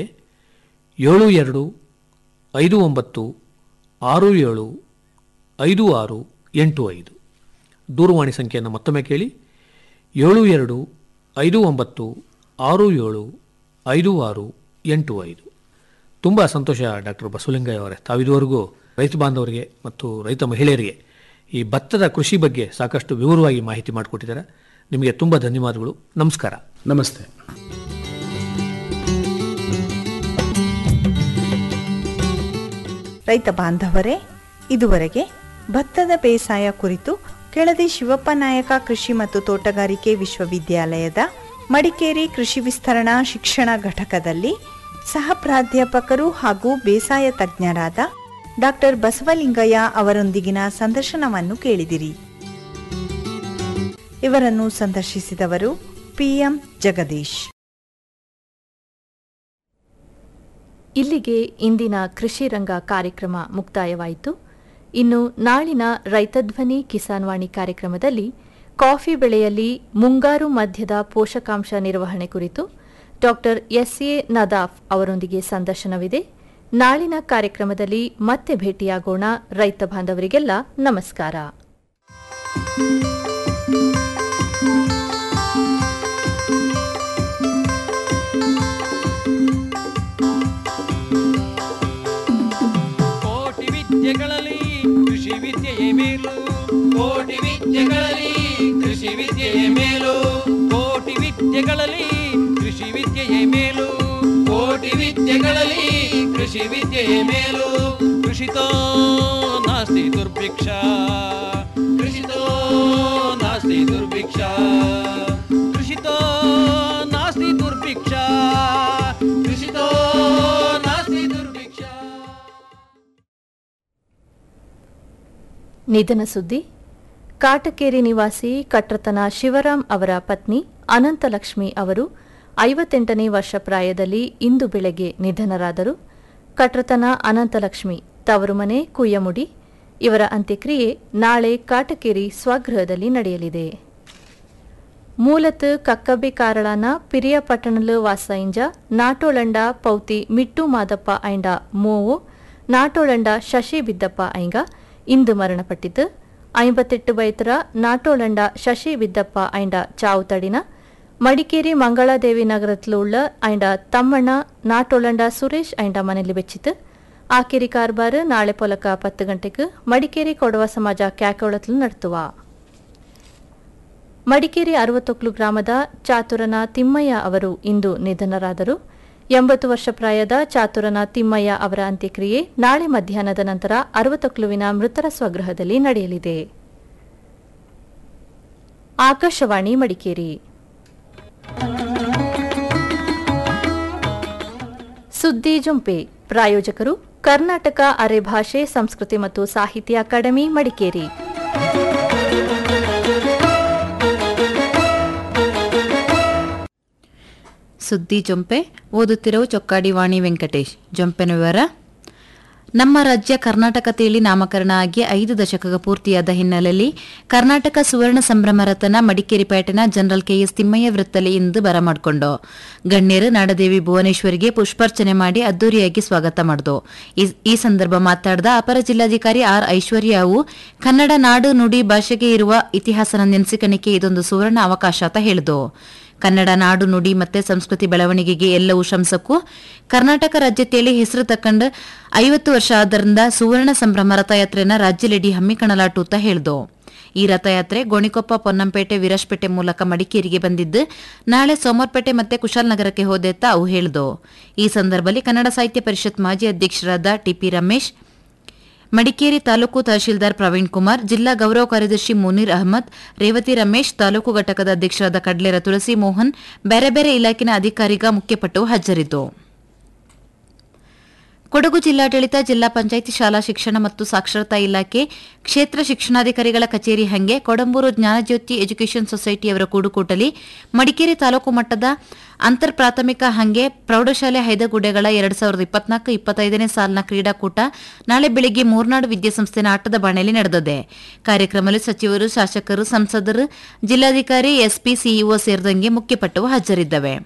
ಏಳು ಎರಡು ಐದು ಒಂಬತ್ತು ಆರು ಏಳು ಐದು ಆರು ಎಂಟು ಐದು ದೂರವಾಣಿ ಸಂಖ್ಯೆಯನ್ನು ಮತ್ತೊಮ್ಮೆ ಕೇಳಿ ಏಳು ಎರಡು ಐದು ಒಂಬತ್ತು ಆರು ಏಳು ಐದು ಆರು ಎಂಟು ಐದು ತುಂಬ ಸಂತೋಷ ಡಾಕ್ಟರ್ ಬಸವಲಿಂಗಯ್ಯ ಅವರೇ ತಾವಿದುವರೆಗೂ ರೈತ ಬಾಂಧವರಿಗೆ ಮತ್ತು ರೈತ ಮಹಿಳೆಯರಿಗೆ ಈ ಭತ್ತದ ಕೃಷಿ ಬಗ್ಗೆ ಸಾಕಷ್ಟು ವಿವರವಾಗಿ ಮಾಹಿತಿ ಮಾಡಿಕೊಟ್ಟಿದ್ದಾರೆ ನಿಮಗೆ ತುಂಬ ಧನ್ಯವಾದಗಳು ನಮಸ್ಕಾರ ನಮಸ್ತೆ ರೈತ ಬಾಂಧವರೇ ಇದುವರೆಗೆ ಭತ್ತದ ಬೇಸಾಯ ಕುರಿತು ಕೆಳದಿ ಶಿವಪ್ಪ ನಾಯಕ ಕೃಷಿ ಮತ್ತು ತೋಟಗಾರಿಕೆ ವಿಶ್ವವಿದ್ಯಾಲಯದ ಮಡಿಕೇರಿ ಕೃಷಿ ವಿಸ್ತರಣಾ ಶಿಕ್ಷಣ ಘಟಕದಲ್ಲಿ ಸಹ ಪ್ರಾಧ್ಯಾಪಕರು ಹಾಗೂ ಬೇಸಾಯ ತಜ್ಞರಾದ ಡಾಕ್ಟರ್ ಬಸವಲಿಂಗಯ್ಯ ಅವರೊಂದಿಗಿನ ಸಂದರ್ಶನವನ್ನು ಕೇಳಿದಿರಿ ಇವರನ್ನು ಸಂದರ್ಶಿಸಿದವರು ಪಿಎಂ ಜಗದೀಶ್ ಇಲ್ಲಿಗೆ ಇಂದಿನ ಕೃಷಿ ರಂಗ ಕಾರ್ಯಕ್ರಮ ಮುಕ್ತಾಯವಾಯಿತು ಇನ್ನು ನಾಳಿನ ರೈತಧ್ವನಿ ಕಿಸಾನ್ ವಾಣಿ ಕಾರ್ಯಕ್ರಮದಲ್ಲಿ ಕಾಫಿ ಬೆಳೆಯಲ್ಲಿ ಮುಂಗಾರು ಮಧ್ಯದ ಪೋಷಕಾಂಶ ನಿರ್ವಹಣೆ ಕುರಿತು ಡಾಕ್ಟರ್ ಎಸ್ಎ ನದಾಫ್ ಅವರೊಂದಿಗೆ ಸಂದರ್ಶನವಿದೆ ನಾಳಿನ ಕಾರ್ಯಕ್ರಮದಲ್ಲಿ ಮತ್ತೆ ಭೇಟಿಯಾಗೋಣ ರೈತ ಬಾಂಧವರಿಗೆಲ್ಲ ನಮಸ್ಕಾರ ಕೋಟಿ ವಿದ್ಯೆಗಳಲ್ಲಿ ಕೃಷಿ ವಿದ್ಯೆಯೇ ಮೇಲು ಕೋಟಿ ವಿದ್ಯೆಗಳಲ್ಲಿ ಕೃಷಿ ವಿದ್ಯೆಯೇ ಮೇಲು ಕೋಟಿ ವಿದ್ಯೆಗಳಲ್ಲಿ ಕೃಷಿ ವಿದ್ಯೆಯೇ ಮೇಲು ಕೋಟಿ ವಿದ್ಯೆಗಳಲ್ಲಿ ಕೃಷಿ ವಿದ್ಯೆಯೇ ಮೇಲು ಕೃಷಿತೋ ನಾಸ್ತಿ ದುರ್ಭಿಕ್ಷ ಕೃಷಿತೋ ನಾಸ್ತಿ ದುರ್ಭಿಕ್ಷ ಕೃಷಿತೋ ನಾಸ್ತಿ ದುರ್ಭಿಕ್ಷ ಕೃಷಿತೋ ನಾಸ್ತಿ ದುರ್ಭಿಕ್ಷ ನಿಧನ ಸುದ್ದಿ ಕಾಟಕೇರಿ ನಿವಾಸಿ ಕಟ್ರತನ ಶಿವರಾಮ್ ಅವರ ಪತ್ನಿ ಅನಂತಲಕ್ಷ್ಮಿ ಅವರು ಐವತ್ತೆಂಟನೇ ವರ್ಷ ಪ್ರಾಯದಲ್ಲಿ ಇಂದು ಬೆಳಗ್ಗೆ ನಿಧನರಾದರು ಕಟ್ರತನ ಅನಂತಲಕ್ಷ್ಮಿ ತವರು ಮನೆ ಕುಯ್ಯಮುಡಿ ಇವರ ಅಂತ್ಯಕ್ರಿಯೆ ನಾಳೆ ಕಾಟಕೇರಿ ಸ್ವಗೃಹದಲ್ಲಿ ನಡೆಯಲಿದೆ ಮೂಲತ್ ಕಕ್ಕಬ್ಬೆ ಕಾರಳನ ಪಿರಿಯ ಪಟ್ಟಣಲು ವಾಸೈಂಜ ನಾಟೋಳಂಡ ಪೌತಿ ಮಿಟ್ಟು ಮಾದಪ್ಪ ಐಂಡ ಮೋವು ನಾಟೋಳಂಡ ಶಶಿ ಬಿದ್ದಪ್ಪ ಐಂಗ ಇಂದು ಮರಣಪಟ್ಟಿತು ಐಂಬತ್ತೆಟ್ಟು ವೈತರ ನಾಟೋಳಂಡ ಶಶಿ ವಿದ್ದಪ್ಪ ಐಂಡ ಚಾವು ತಡಿನ ಮಡಿಕೇರಿ ಮಂಗಳಾದೇವಿ ನಗರತ್ಲುಳ್ಳ ಐಂಡ ತಮ್ಮಣ್ಣ ನಾಟೋಳಂಡ ಸುರೇಶ್ ಐಂಡ ಮನೆಯಲ್ಲಿ ಬೆಚ್ಚಿತು ಆಕೇರಿ ಕಾರ್ಬಾರ್ ನಾಳೆ ಪೊಲಕ ಪತ್ತು ಗಂಟೆಗೆ ಮಡಿಕೇರಿ ಕೊಡವ ಸಮಾಜ ಕ್ಯಾಕೋಳತ್ಲು ನಡೆಸುವ ಮಡಿಕೇರಿ ಅರವತ್ತೊಕ್ಲು ಗ್ರಾಮದ ಚಾತುರನ ತಿಮ್ಮಯ್ಯ ಅವರು ಇಂದು ನಿಧನರಾದರು ಎಂಬತ್ತು ವರ್ಷ ಪ್ರಾಯದ ಚಾತುರನ ತಿಮ್ಮಯ್ಯ ಅವರ ಅಂತ್ಯಕ್ರಿಯೆ ನಾಳೆ ಮಧ್ಯಾಹ್ನದ ನಂತರ ಅರವತ್ತೊಕ್ಲುವಿನ ಮೃತರ ಸ್ವಗೃಹದಲ್ಲಿ ನಡೆಯಲಿದೆ ಆಕಾಶವಾಣಿ ಮಡಿಕೇರಿ ಸುದ್ದಿ ಜೊಂಪೆ ಪ್ರಾಯೋಜಕರು ಕರ್ನಾಟಕ ಅರೆ ಭಾಷೆ ಸಂಸ್ಕೃತಿ ಮತ್ತು ಸಾಹಿತ್ಯ ಅಕಾಡೆಮಿ ಮಡಿಕೇರಿ ಸುದ್ದಿ ಜೊಂಪೆ ಓದುತ್ತಿರುವ ಚೊಕ್ಕಾಡಿ ವಾಣಿ ವೆಂಕಟೇಶ್ ಜೊಂಪೆನ ವಿವರ ನಮ್ಮ ರಾಜ್ಯ ಕರ್ನಾಟಕತೆಯಲ್ಲಿ ನಾಮಕರಣ ಆಗಿ ಐದು ದಶಕ ಪೂರ್ತಿಯಾದ ಹಿನ್ನೆಲೆಯಲ್ಲಿ ಕರ್ನಾಟಕ ಸುವರ್ಣ ಸಂಭ್ರಮ ರತನ ಮಡಿಕೇರಿ ಪೇಟೆನ ಜನರಲ್ ಕೆಎಸ್ ತಿಮ್ಮಯ್ಯ ವೃತ್ತಲ್ಲಿ ಇಂದು ಬರಮಾಡ್ಕೊಂಡು ಗಣ್ಯರು ನಾಡದೇವಿ ಭುವನೇಶ್ವರಿಗೆ ಪುಷ್ಪಾರ್ಚನೆ ಮಾಡಿ ಅದ್ದೂರಿಯಾಗಿ ಸ್ವಾಗತ ಮಾಡಿದು ಈ ಸಂದರ್ಭ ಮಾತನಾಡಿದ ಅಪರ ಜಿಲ್ಲಾಧಿಕಾರಿ ಆರ್ ಐಶ್ವರ್ಯಾವು ಕನ್ನಡ ನಾಡು ನುಡಿ ಭಾಷೆಗೆ ಇರುವ ಇತಿಹಾಸನ ನೆನೆಸಿಕಣಿಕೆ ಇದೊಂದು ಸುವರ್ಣ ಅವಕಾಶ ಅಂತ ಹೇಳಿದು ಕನ್ನಡ ನಾಡು ನುಡಿ ಮತ್ತೆ ಸಂಸ್ಕೃತಿ ಬೆಳವಣಿಗೆಗೆ ಎಲ್ಲವೂ ಶಂಸಕ್ಕೂ ಕರ್ನಾಟಕ ರಾಜ್ಯತೆಯಲ್ಲಿ ಹೆಸರು ತಕ್ಕಂಡು ಐವತ್ತು ವರ್ಷ ಆದ್ದರಿಂದ ಸುವರ್ಣ ಸಂಭ್ರಮ ರಥಯಾತ್ರೆನ ರಾಜ್ಯಲೆಡಿ ಹಮ್ಮಿಕಣಲಾಟು ಅಂತ ಹೇಳ್ದು ಈ ರಥಯಾತ್ರೆ ಗೋಣಿಕೊಪ್ಪ ಪೊನ್ನಂಪೇಟೆ ವಿರಾಜ್ಪೇಟೆ ಮೂಲಕ ಮಡಿಕೇರಿಗೆ ಬಂದಿದ್ದು ನಾಳೆ ಸೋಮವಾರಪೇಟೆ ಮತ್ತೆ ಕುಶಾಲನಗರಕ್ಕೆ ಹೋದೆತ್ತ ಅವು ಹೇಳ್ದು ಈ ಸಂದರ್ಭದಲ್ಲಿ ಕನ್ನಡ ಸಾಹಿತ್ಯ ಪರಿಷತ್ ಮಾಜಿ ಅಧ್ಯಕ್ಷರಾದ ಟಿಪಿ ರಮೇಶ್ ಮಡಿಕೇರಿ ತಾಲೂಕು ತಹಶೀಲ್ದಾರ್ ಪ್ರವೀಣ್ ಕುಮಾರ್ ಜಿಲ್ಲಾ ಗೌರವ ಕಾರ್ಯದರ್ಶಿ ಮುನೀರ್ ಅಹಮದ್ ರೇವತಿ ರಮೇಶ್ ತಾಲೂಕು ಘಟಕದ ಅಧ್ಯಕ್ಷರಾದ ಕಡ್ಲೇರ ತುಳಸಿ ಮೋಹನ್ ಬೇರೆ ಬೇರೆ ಇಲಾಖೆನ ಅಧಿಕಾರಿಗ ಮುಖ್ಯಪಟ್ಟು ಹಾಜರಿದ್ದು ಕೊಡಗು ಜಿಲ್ಲಾಡಳಿತ ಜಿಲ್ಲಾ ಪಂಚಾಯಿತಿ ಶಾಲಾ ಶಿಕ್ಷಣ ಮತ್ತು ಸಾಕ್ಷರತಾ ಇಲಾಖೆ ಕ್ಷೇತ್ರ ಶಿಕ್ಷಣಾಧಿಕಾರಿಗಳ ಕಚೇರಿ ಹಂಗೆ ಕೊಡಂಬೂರು ಜ್ಞಾನಜ್ಯೋತಿ ಎಜುಕೇಷನ್ ಸೊಸೈಟಿಯವರ ಕೂಡುಕೂಟಲಿ ಮಡಿಕೇರಿ ತಾಲೂಕು ಮಟ್ಟದ ಅಂತರ್ ಪ್ರಾಥಮಿಕ ಹಂಗೆ ಪ್ರೌಢಶಾಲೆ ಹೈದಗುಡ್ಡೆಗಳ ಎರಡ್ ಸಾವಿರದ ಇಪ್ಪತ್ನಾಲ್ಕು ಇಪ್ಪತ್ತೈದನೇ ಸಾಲಿನ ಕ್ರೀಡಾಕೂಟ ನಾಳೆ ಬೆಳಿಗ್ಗೆ ಮೂರ್ನಾಡು ವಿದ್ಯಾಸಂಸ್ಥೆನ ಆಟದ ಬಾಣೆಯಲ್ಲಿ ನಡೆದಿದೆ ಕಾರ್ಯಕ್ರಮದಲ್ಲಿ ಸಚಿವರು ಶಾಸಕರು ಸಂಸದರು ಜಿಲ್ಲಾಧಿಕಾರಿ ಎಸ್ಪಿ ಸಿಇಒ ಸೇರಿದಂಗೆ ಮುಖ್ಯಪಟ್ಟು ಹಾಜರಿದ್ದವೆ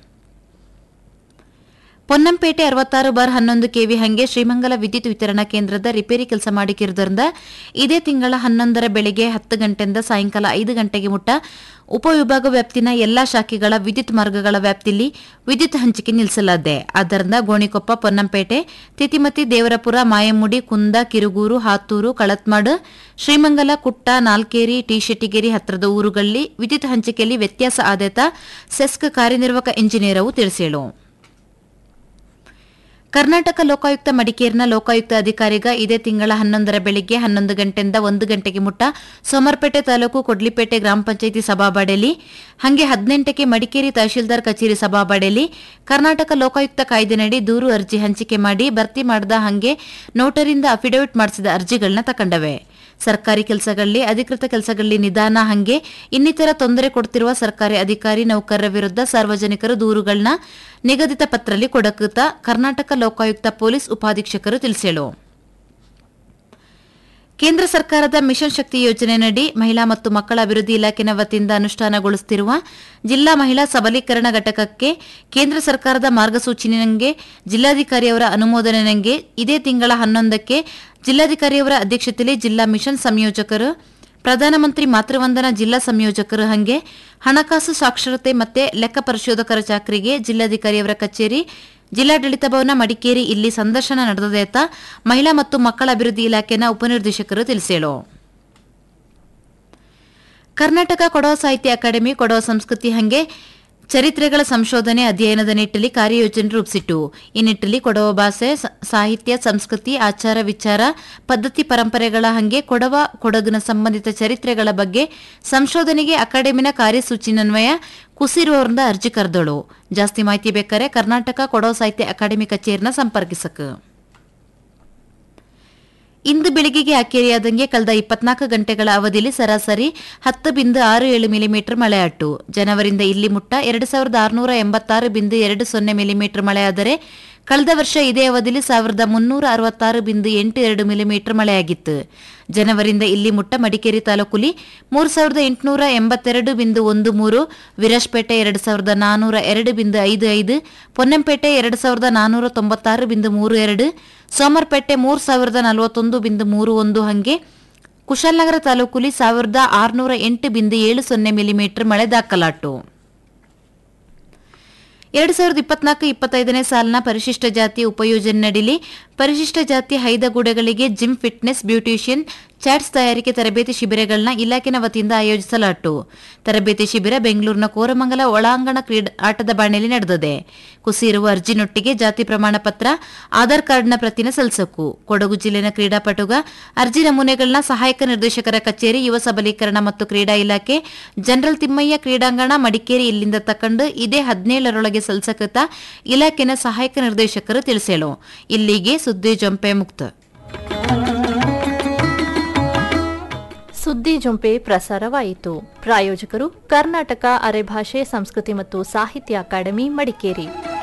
ಪೊನ್ನಂಪೇಟೆ ಅರವತ್ತಾರು ಬಾರ್ ಹನ್ನೊಂದು ಕೆವಿ ಹಂಗೆ ಶ್ರೀಮಂಗಲ ವಿದ್ಯುತ್ ವಿತರಣಾ ಕೇಂದ್ರದ ರಿಪೇರಿ ಕೆಲಸ ಮಾಡಿಕಿರುವುದರಿಂದ ಇದೇ ತಿಂಗಳ ಹನ್ನೊಂದರ ಬೆಳಗ್ಗೆ ಹತ್ತು ಗಂಟೆಯಿಂದ ಸಾಯಂಕಾಲ ಐದು ಗಂಟೆಗೆ ಮುಟ್ಟ ಉಪವಿಭಾಗ ವ್ಯಾಪ್ತಿನ ಎಲ್ಲಾ ಶಾಖೆಗಳ ವಿದ್ಯುತ್ ಮಾರ್ಗಗಳ ವ್ಯಾಪ್ತಿಯಲ್ಲಿ ವಿದ್ಯುತ್ ಹಂಚಿಕೆ ನಿಲ್ಲಿಸಲಾಗಿದೆ ಆದ್ದರಿಂದ ಗೋಣಿಕೊಪ್ಪ ಪೊನ್ನಂಪೇಟೆ ತಿತಿಮತಿ ದೇವರಪುರ ಮಾಯಮುಡಿ ಕುಂದ ಕಿರುಗೂರು ಹಾತೂರು ಕಳತ್ಮಾಡು ಶ್ರೀಮಂಗಲ ಕುಟ್ಟ ನಾಲ್ಕೇರಿ ಟಿಶೆಟ್ಟಿಗೇರಿ ಹತ್ತಿರದ ಊರುಗಳಲ್ಲಿ ವಿದ್ಯುತ್ ಹಂಚಿಕೆಯಲ್ಲಿ ವ್ಯತ್ಯಾಸ ಆದೇತ ಸೆಸ್ಕ್ ಕಾರ್ಯನಿರ್ವಾಹಕ ಇಂಜಿನಿಯರವು ತಿಳಿಸೇಳು ಕರ್ನಾಟಕ ಲೋಕಾಯುಕ್ತ ಮಡಿಕೇರಿನ ಲೋಕಾಯುಕ್ತ ಅಧಿಕಾರಿಗ ಇದೇ ತಿಂಗಳ ಹನ್ನೊಂದರ ಬೆಳಿಗ್ಗೆ ಹನ್ನೊಂದು ಗಂಟೆಯಿಂದ ಒಂದು ಗಂಟೆಗೆ ಮುಟ್ಟ ಸೋಮರ್ಪೇಟೆ ತಾಲೂಕು ಕೊಡ್ಲಿಪೇಟೆ ಗ್ರಾಮ ಪಂಚಾಯಿತಿ ಸಭಾಬಾಡೆಯಲ್ಲಿ ಹಂಗೆ ಹದಿನೆಂಟಕ್ಕೆ ಮಡಿಕೇರಿ ತಹಶೀಲ್ದಾರ್ ಕಚೇರಿ ಸಭಾಬಾಡೆಯಲ್ಲಿ ಕರ್ನಾಟಕ ಲೋಕಾಯುಕ್ತ ಕಾಯ್ದೆನಡಿ ದೂರು ಅರ್ಜಿ ಹಂಚಿಕೆ ಮಾಡಿ ಭರ್ತಿ ಮಾಡಿದ ಹಂಗೆ ನೋಟರಿಂದ ಅಫಿಡವಿಟ್ ಮಾಡಿಸಿದ ಅರ್ಜಿಗಳನ್ನ ತಕೊಂಡವೆ ಸರ್ಕಾರಿ ಕೆಲಸಗಳಲ್ಲಿ ಅಧಿಕೃತ ಕೆಲಸಗಳಲ್ಲಿ ನಿಧಾನ ಹಂಗೆ ಇನ್ನಿತರ ತೊಂದರೆ ಕೊಡ್ತಿರುವ ಸರ್ಕಾರಿ ಅಧಿಕಾರಿ ನೌಕರರ ವಿರುದ್ಧ ಸಾರ್ವಜನಿಕರು ದೂರುಗಳನ್ನ ನಿಗದಿತ ಪತ್ರದಲ್ಲಿ ಕೊಡಕುತ್ತ ಕರ್ನಾಟಕ ಲೋಕಾಯುಕ್ತ ಪೊಲೀಸ್ ಉಪಾಧೀಕ್ಷಕರು ತಿಳಿಸೇಳು ಕೇಂದ್ರ ಸರ್ಕಾರದ ಮಿಷನ್ ಶಕ್ತಿ ಯೋಜನೆಯಡಿ ಮಹಿಳಾ ಮತ್ತು ಮಕ್ಕಳ ಅಭಿವೃದ್ಧಿ ಇಲಾಖೆನ ವತಿಯಿಂದ ಅನುಷ್ಠಾನಗೊಳಿಸುತ್ತಿರುವ ಜಿಲ್ಲಾ ಮಹಿಳಾ ಸಬಲೀಕರಣ ಘಟಕಕ್ಕೆ ಕೇಂದ್ರ ಸರ್ಕಾರದ ಮಾರ್ಗಸೂಚಿನಂಗೆ ಜಿಲ್ಲಾಧಿಕಾರಿಯವರ ಅನುಮೋದನೆನಂಗೆ ಇದೇ ತಿಂಗಳ ಹನ್ನೊಂದಕ್ಕೆ ಜಿಲ್ಲಾಧಿಕಾರಿಯವರ ಅಧ್ಯಕ್ಷತೆಯಲ್ಲಿ ಜಿಲ್ಲಾ ಮಿಷನ್ ಸಂಯೋಜಕರು ಪ್ರಧಾನಮಂತ್ರಿ ಮಾತೃವಂದನಾ ಜಿಲ್ಲಾ ಸಂಯೋಜಕರು ಹಂಗೆ ಹಣಕಾಸು ಸಾಕ್ಷರತೆ ಮತ್ತೆ ಲೆಕ್ಕ ಪರಿಶೋಧಕರ ಚಾಕರಿಗೆ ಜಿಲ್ಲಾಧಿಕಾರಿಯವರ ಕಚೇರಿ ಜಿಲ್ಲಾಡಳಿತ ಭವನ ಮಡಿಕೇರಿ ಇಲ್ಲಿ ಸಂದರ್ಶನ ನಡೆದದೆ ಅಂತ ಮಹಿಳಾ ಮತ್ತು ಮಕ್ಕಳ ಅಭಿವೃದ್ಧಿ ಇಲಾಖೆನ ಉಪನಿರ್ದೇಶಕರು ತಿಳಿಸೇಳು ಕರ್ನಾಟಕ ಕೊಡವ ಸಾಹಿತ್ಯ ಅಕಾಡೆಮಿ ಕೊಡವ ಸಂಸ್ಕೃತಿ ಹಂಗೆ ಚರಿತ್ರೆಗಳ ಸಂಶೋಧನೆ ಅಧ್ಯಯನದ ನಿಟ್ಟಲ್ಲಿ ಕಾರ್ಯಯೋಜನೆ ರೂಪಿಸಿಟ್ಟು ಈ ನಿಟ್ಟಲ್ಲಿ ಕೊಡವ ಭಾಷೆ ಸ- ಸಾಹಿತ್ಯ ಸಂಸ್ಕೃತಿ ಆಚಾರ ವಿಚಾರ ಪದ್ಧತಿ ಪರಂಪರೆಗಳ ಹಂಗೆ ಕೊಡವ ಕೊಡಗಿನ ಸಂಬಂಧಿತ ಚರಿತ್ರೆಗಳ ಬಗ್ಗೆ ಸಂಶೋಧನೆಗೆ ಅಕಾಡೆಮಿನ ಕಾರ್ಯಸೂಚಿನನ್ವಯ ಕುಸಿರುವವರಿಂದ ಅರ್ಜಿ ಕರೆದಳು ಜಾಸ್ತಿ ಮಾಹಿತಿ ಬೇಕಾರೆ ಕರ್ನಾಟಕ ಕೊಡವ ಸಾಹಿತ್ಯ ಅಕಾಡೆಮಿ ಕಚೇರಿನ ಸಂಪರ್ಕಿಸಕ ಇಂದು ಬೆಳಿಗ್ಗೆಗೆ ಅಕ್ಕೇರಿಯಾದಂಗೆ ಕಳೆದ ಇಪ್ಪತ್ನಾಲ್ಕು ಗಂಟೆಗಳ ಅವಧಿಯಲ್ಲಿ ಸರಾಸರಿ ಹತ್ತು ಬಿಂದು ಆರು ಏಳು ಮಿಲಿಮೀಟರ್ ಮಳೆಯಾಟು ಜನವರಿಂದ ಇಲ್ಲಿ ಮುಟ್ಟ ಎರಡು ಸಾವಿರದ ಆರುನೂರ ಎಂಬತ್ತಾರು ಬಿಂದು ಎರಡು ಸೊನ್ನೆ ಮಿಲಿಮೀಟರ್ ಮಳೆಯಾದರೆ ಕಳೆದ ವರ್ಷ ಇದೇ ಅವಧಿಯಲ್ಲಿ ಸಾವಿರದ ಮುನ್ನೂರ ಅರವತ್ತಾರು ಬಿಂದು ಎಂಟು ಎರಡು ಮಿಲಿಮೀಟರ್ ಮಳೆಯಾಗಿತ್ತು ಜನವರಿಂದ ಇಲ್ಲಿ ಮುಟ್ಟ ಮಡಿಕೇರಿ ತಾಲೂಕುಲಿ ಮೂರು ಸಾವಿರದ ಎಂಟುನೂರ ಎಂಬತ್ತೆರಡು ಬಿಂದು ಒಂದು ಮೂರು ವಿರಾಜ್ಪೇಟೆ ಎರಡು ಸಾವಿರದ ನಾನೂರ ಎರಡು ಬಿಂದು ಐದು ಐದು ಪೊನ್ನಂಪೇಟೆ ಎರಡು ಸಾವಿರದ ನಾನೂರ ತೊಂಬತ್ತಾರು ಬಿಂದು ಮೂರು ಎರಡು ಸೋಮರ್ಪೇಟೆ ಮೂರು ಸಾವಿರದ ನಲವತ್ತೊಂದು ಬಿಂದು ಮೂರು ಒಂದು ಹಂಗೆ ಕುಶಾಲನಗರ ತಾಲೂಕುಲಿ ಸಾವಿರದ ಆರುನೂರ ಎಂಟು ಬಿಂದು ಏಳು ಸೊನ್ನೆ ಮಿಲಿಮೀಟರ್ ಮಳೆ ದಾಖಲಾಟು ಎರಡು ಸಾವಿರದ ಇಪ್ಪತ್ನಾಲ್ಕು ಇಪ್ಪತ್ತೈದನೇ ಸಾಲಿನ ಪರಿಶಿಷ್ಟ ಜಾತಿ ಉಪಯೋಜನೆಯಡಿಲಿ ಪರಿಶಿಷ್ಟ ಜಾತಿ ಹೈದಗೂಡೆಗಳಿಗೆ ಜಿಮ್ ಫಿಟ್ನೆಸ್ ಬ್ಯೂಟಿಷಿಯನ್ ಚಾಟ್ಸ್ ತಯಾರಿಕೆ ತರಬೇತಿ ಶಿಬಿರಗಳನ್ನ ಇಲಾಖೆನ ವತಿಯಿಂದ ಆಯೋಜಿಸಲಾಯಿತು ತರಬೇತಿ ಶಿಬಿರ ಬೆಂಗಳೂರಿನ ಕೋರಮಂಗಲ ಒಳಾಂಗಣ ಕ್ರೀಡಾ ಆಟದ ಬಾಣೆಯಲ್ಲಿ ನಡೆದಿದೆ ಕುಸಿಯಿರುವ ಅರ್ಜಿನೊಟ್ಟಿಗೆ ಜಾತಿ ಪ್ರಮಾಣ ಪತ್ರ ಆಧಾರ್ ಕಾರ್ಡ್ನ ಪ್ರತಿನ ಸಲ್ಲಿಸಕು ಕೊಡಗು ಜಿಲ್ಲೆನ ಕ್ರೀಡಾಪಟುಗ ಅರ್ಜಿ ನಮೂನೆಗಳನ್ನ ಸಹಾಯಕ ನಿರ್ದೇಶಕರ ಕಚೇರಿ ಯುವ ಸಬಲೀಕರಣ ಮತ್ತು ಕ್ರೀಡಾ ಇಲಾಖೆ ಜನರಲ್ ತಿಮ್ಮಯ್ಯ ಕ್ರೀಡಾಂಗಣ ಮಡಿಕೇರಿ ಇಲ್ಲಿಂದ ತಕೊಂಡು ಇದೇ ಹದಿನೇಳರೊಳಗೆ ಸಲ್ಲಿಸಕೃತ ಇಲಾಖೆನ ಸಹಾಯಕ ನಿರ್ದೇಶಕರು ತಿಳಿಸೇಳು ಇಲ್ಲಿಗೆ ಸುದ್ದಿ ಜಂಪೆ ಮುಕ್ತ ಸುದ್ದಿ ಜೊಂಪೆ ಪ್ರಸಾರವಾಯಿತು ಪ್ರಾಯೋಜಕರು ಕರ್ನಾಟಕ ಅರೆಭಾಷೆ ಸಂಸ್ಕೃತಿ ಮತ್ತು ಸಾಹಿತ್ಯ ಅಕಾಡೆಮಿ ಮಡಿಕೇರಿ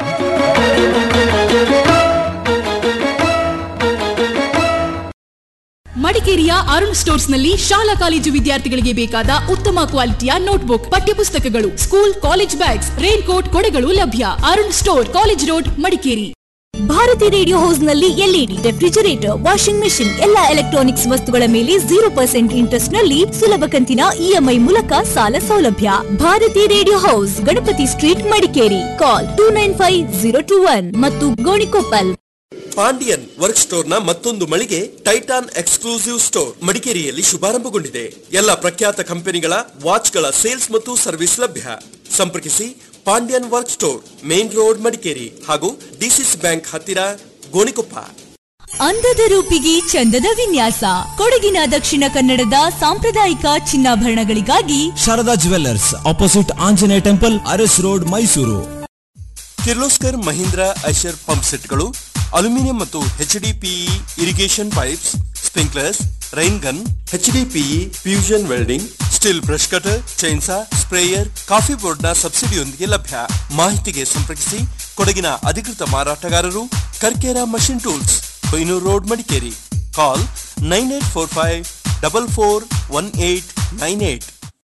ಮಡಿಕೇರಿಯ ಅರುಣ್ ಸ್ಟೋರ್ಸ್ ನಲ್ಲಿ ಶಾಲಾ ಕಾಲೇಜು ವಿದ್ಯಾರ್ಥಿಗಳಿಗೆ ಬೇಕಾದ ಉತ್ತಮ ಕ್ವಾಲಿಟಿಯ ನೋಟ್ಬುಕ್ ಪಠ್ಯಪುಸ್ತಕಗಳು school college bags rain coat ಕೊಡೆಗಳು ಲಭ್ಯ Arun store college road Madikeri Bharathi radio house ನಲ್ಲಿ ಎಲ್ಇಡಿ ರೆಫ್ರಿಜರೇಟರ್ ವಾಷಿಂಗ್ ಮೆಷಿನ್ ಎಲ್ಲಾ ಎಲೆಕ್ಟ್ರಾನಿಕ್ಸ್ ವಸ್ತುಗಳ ಮೇಲೆ ಜೀರೋ ಪರ್ಸೆಂಟ್ ಇಂಟ್ರೆಸ್ಟ್ ನಲ್ಲಿ ಸುಲಭ ಕಂತಿನ ಇಎಂಐ ಮೂಲಕ ಸಾಲ ಸೌಲಭ್ಯ Bharathi radio house Ganapathi street Madikeri call two nine five zero two one ಮತ್ತು ಗೋಣಿಕೊಪ್ಪಲ್ ಪಾಂಡಿಯನ್ ವರ್ಕ್ ಸ್ಟೋರ್ ನ ಮತ್ತೊಂದು ಮಳಿಗೆ ಟೈಟಾನ್ ಎಕ್ಸ್ಕ್ಲೂಸಿವ್ ಸ್ಟೋರ್ ಮಡಿಕೇರಿಯಲ್ಲಿ ಶುಭಾರಂಭಗೊಂಡಿದೆ ಎಲ್ಲ ಪ್ರಖ್ಯಾತ ಕಂಪನಿಗಳ ವಾಚ್ಗಳ ಸೇಲ್ಸ್ ಮತ್ತು ಸರ್ವಿಸ್ ಲಭ್ಯ ಸಂಪರ್ಕಿಸಿ Pandyan work store main road Madikeri ಹಾಗೂ ಡಿಸಿಸ್ ಬ್ಯಾಂಕ್ ಹತ್ತಿರ ಗೋಣಿಕೊಪ್ಪ ಅಂದದ ರೂಪಿಗೆ ಚಂದದ ವಿನ್ಯಾಸ ಕೊಡಗಿನ ದಕ್ಷಿಣ ಕನ್ನಡದ ಸಾಂಪ್ರದಾಯಿಕ ಚಿನ್ನಾಭರಣಗಳಿಗಾಗಿ Sharada jewellers opposite Anjaneya temple Aras road Mysuru Kirloskar Mahindra Eicher pump ಸೆಟ್ಗಳು ಅಲ್ಯೂಮಿನಿಯಂ ಮತ್ತು HDPE irrigation pipes sprinklers rain gun HDPE fusion welding Stihl brush cutter chainsaw sprayer coffee ಬೋರ್ಡ್ನ ಸಬ್ಸಿಡಿಯೊಂದಿಗೆ ಲಭ್ಯ ಮಾಹಿತಿಗೆ ಸಂಪರ್ಕಿಸಿ ಕೊಡಗಿನ ಅಧಿಕೃತ ಮಾರಾಟಗಾರರು Karkera machine tools Koinur road Madikeri call nine eight four five double four one eight nine eight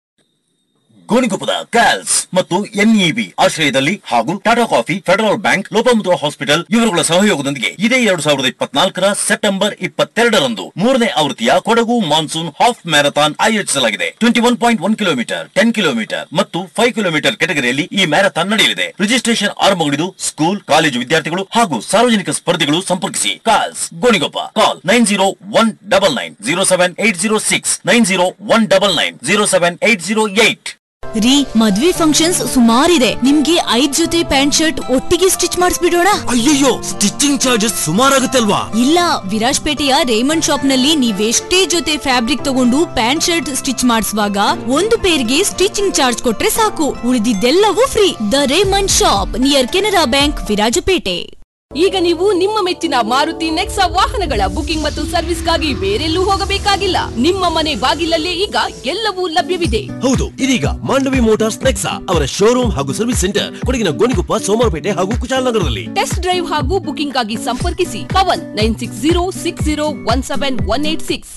ಗೋಣಿಗೊಪ್ಪದ ಕ್ಯಾಲ್ಸ್ ಮತ್ತು ಎನ್ಇಬಿ ಆಶ್ರಯದಲ್ಲಿ ಹಾಗೂ Tata coffee federal bank Lopamudra hospital ಇವರುಗಳ ಸಹಯೋಗದೊಂದಿಗೆ ಇದೇ ಎರಡು ಸಾವಿರದ ಇಪ್ಪತ್ನಾಲ್ಕರ ಸೆಪ್ಟೆಂಬರ್ ಇಪ್ಪತ್ತೆರಡರಂದು ಮೂರನೇ ಆವೃತ್ತಿಯ ಕೊಡಗು ಮಾನ್ಸೂನ್ ಹಾಫ್ ಮ್ಯಾರಥಾನ್ ಆಯೋಜಿಸಲಾಗಿದೆ twenty one point one kilometre ten kilometre ಮತ್ತು ಫೈವ್ ಕಿಲೋಮೀಟರ್ ಕೆಟಗರಿಯಲ್ಲಿ ಈ ಮ್ಯಾರಥಾನ್ ನಡೆಯಲಿದೆ ರಿಜಿಸ್ಟ್ರೇಷನ್ ಆರಂಭಗೊಂಡಿದ್ದು ಸ್ಕೂಲ್ ಕಾಲೇಜು ವಿದ್ಯಾರ್ಥಿಗಳು ಹಾಗೂ ಸಾರ್ವಜನಿಕ ಸ್ಪರ್ಧಿಗಳು ಸಂಪರ್ಕಿಸಿ calls Gonikoppa call nine zero one double nine zero seven eight zero six nine zero one double nine zero seven eight zero eight ರೀ ಮದ್ವೆ ಫಂಕ್ಷನ್ಸ್ ಸುಮಾರಿದೆ ನಿಮ್ಗೆ ಐದ್ ಜೊತೆ ಪ್ಯಾಂಟ್ ಶರ್ಟ್ ಒಟ್ಟಿಗೆ ಸ್ಟಿಚ್ ಮಾಡಿಸ್ಬಿಡೋಣ ಅಯ್ಯಯ್ಯೋ ಸ್ಟಿಚಿಂಗ್ ಚಾರ್ಜಸ್ ಸುಮಾರಾಗುತ್ತೆ ಅಲ್ವಾ ಇಲ್ಲ ವಿರಾಜ್ಪೇಟೆಯ ರೇಮಂಡ್ ಶಾಪ್ ನಲ್ಲಿ ನೀವೆಷ್ಟೇ ಜೊತೆ ಫ್ಯಾಬ್ರಿಕ್ ತಗೊಂಡು ಪ್ಯಾಂಟ್ ಶರ್ಟ್ ಸ್ಟಿಚ್ ಮಾಡಿಸುವಾಗ ಒಂದು ಪೇರ್ಗೆ ಸ್ಟಿಚಿಂಗ್ ಚಾರ್ಜ್ ಕೊಟ್ರೆ ಸಾಕು ಉಳಿದಿದ್ದೆಲ್ಲವೂ free the Raymond shop near Canara bank Virajpet ಈಗ ನೀವು ನಿಮ್ಮ ಮೆಚ್ಚಿನ ಮಾರುತಿ ನೆಕ್ಸಾ ವಾಹನಗಳ ಬುಕಿಂಗ್ ಮತ್ತು ಸರ್ವಿಸ್ಗಾಗಿ ಬೇರೆಲ್ಲೂ ಹೋಗಬೇಕಾಗಿಲ್ಲ ನಿಮ್ಮ ಮನೆ ಬಾಗಿಲಲ್ಲೇ ಈಗ ಎಲ್ಲವೂ ಲಭ್ಯವಿದೆ ಹೌದು ಇದೀಗ ಮಾಂಡವಿ ಮೋಟಾರ್ಸ್ ನೆಕ್ಸಾ ಅವರ ಶೋರೂಮ್ ಹಾಗೂ ಸರ್ವಿಸ್ ಸೆಂಟರ್ ಕೊಡಗಿನ ಗೋಣಿಕೊಪ್ಪ ಸೋಮವಾರಪೇಟೆ ಹಾಗೂ ಕುಶಾಲನಗರದಲ್ಲಿ ಟೆಸ್ಟ್ ಡ್ರೈವ್ ಹಾಗೂ ಬುಕಿಂಗ್ ಆಗಿ ಸಂಪರ್ಕಿಸಿ Pavan nine six zero six zero one seven one eight six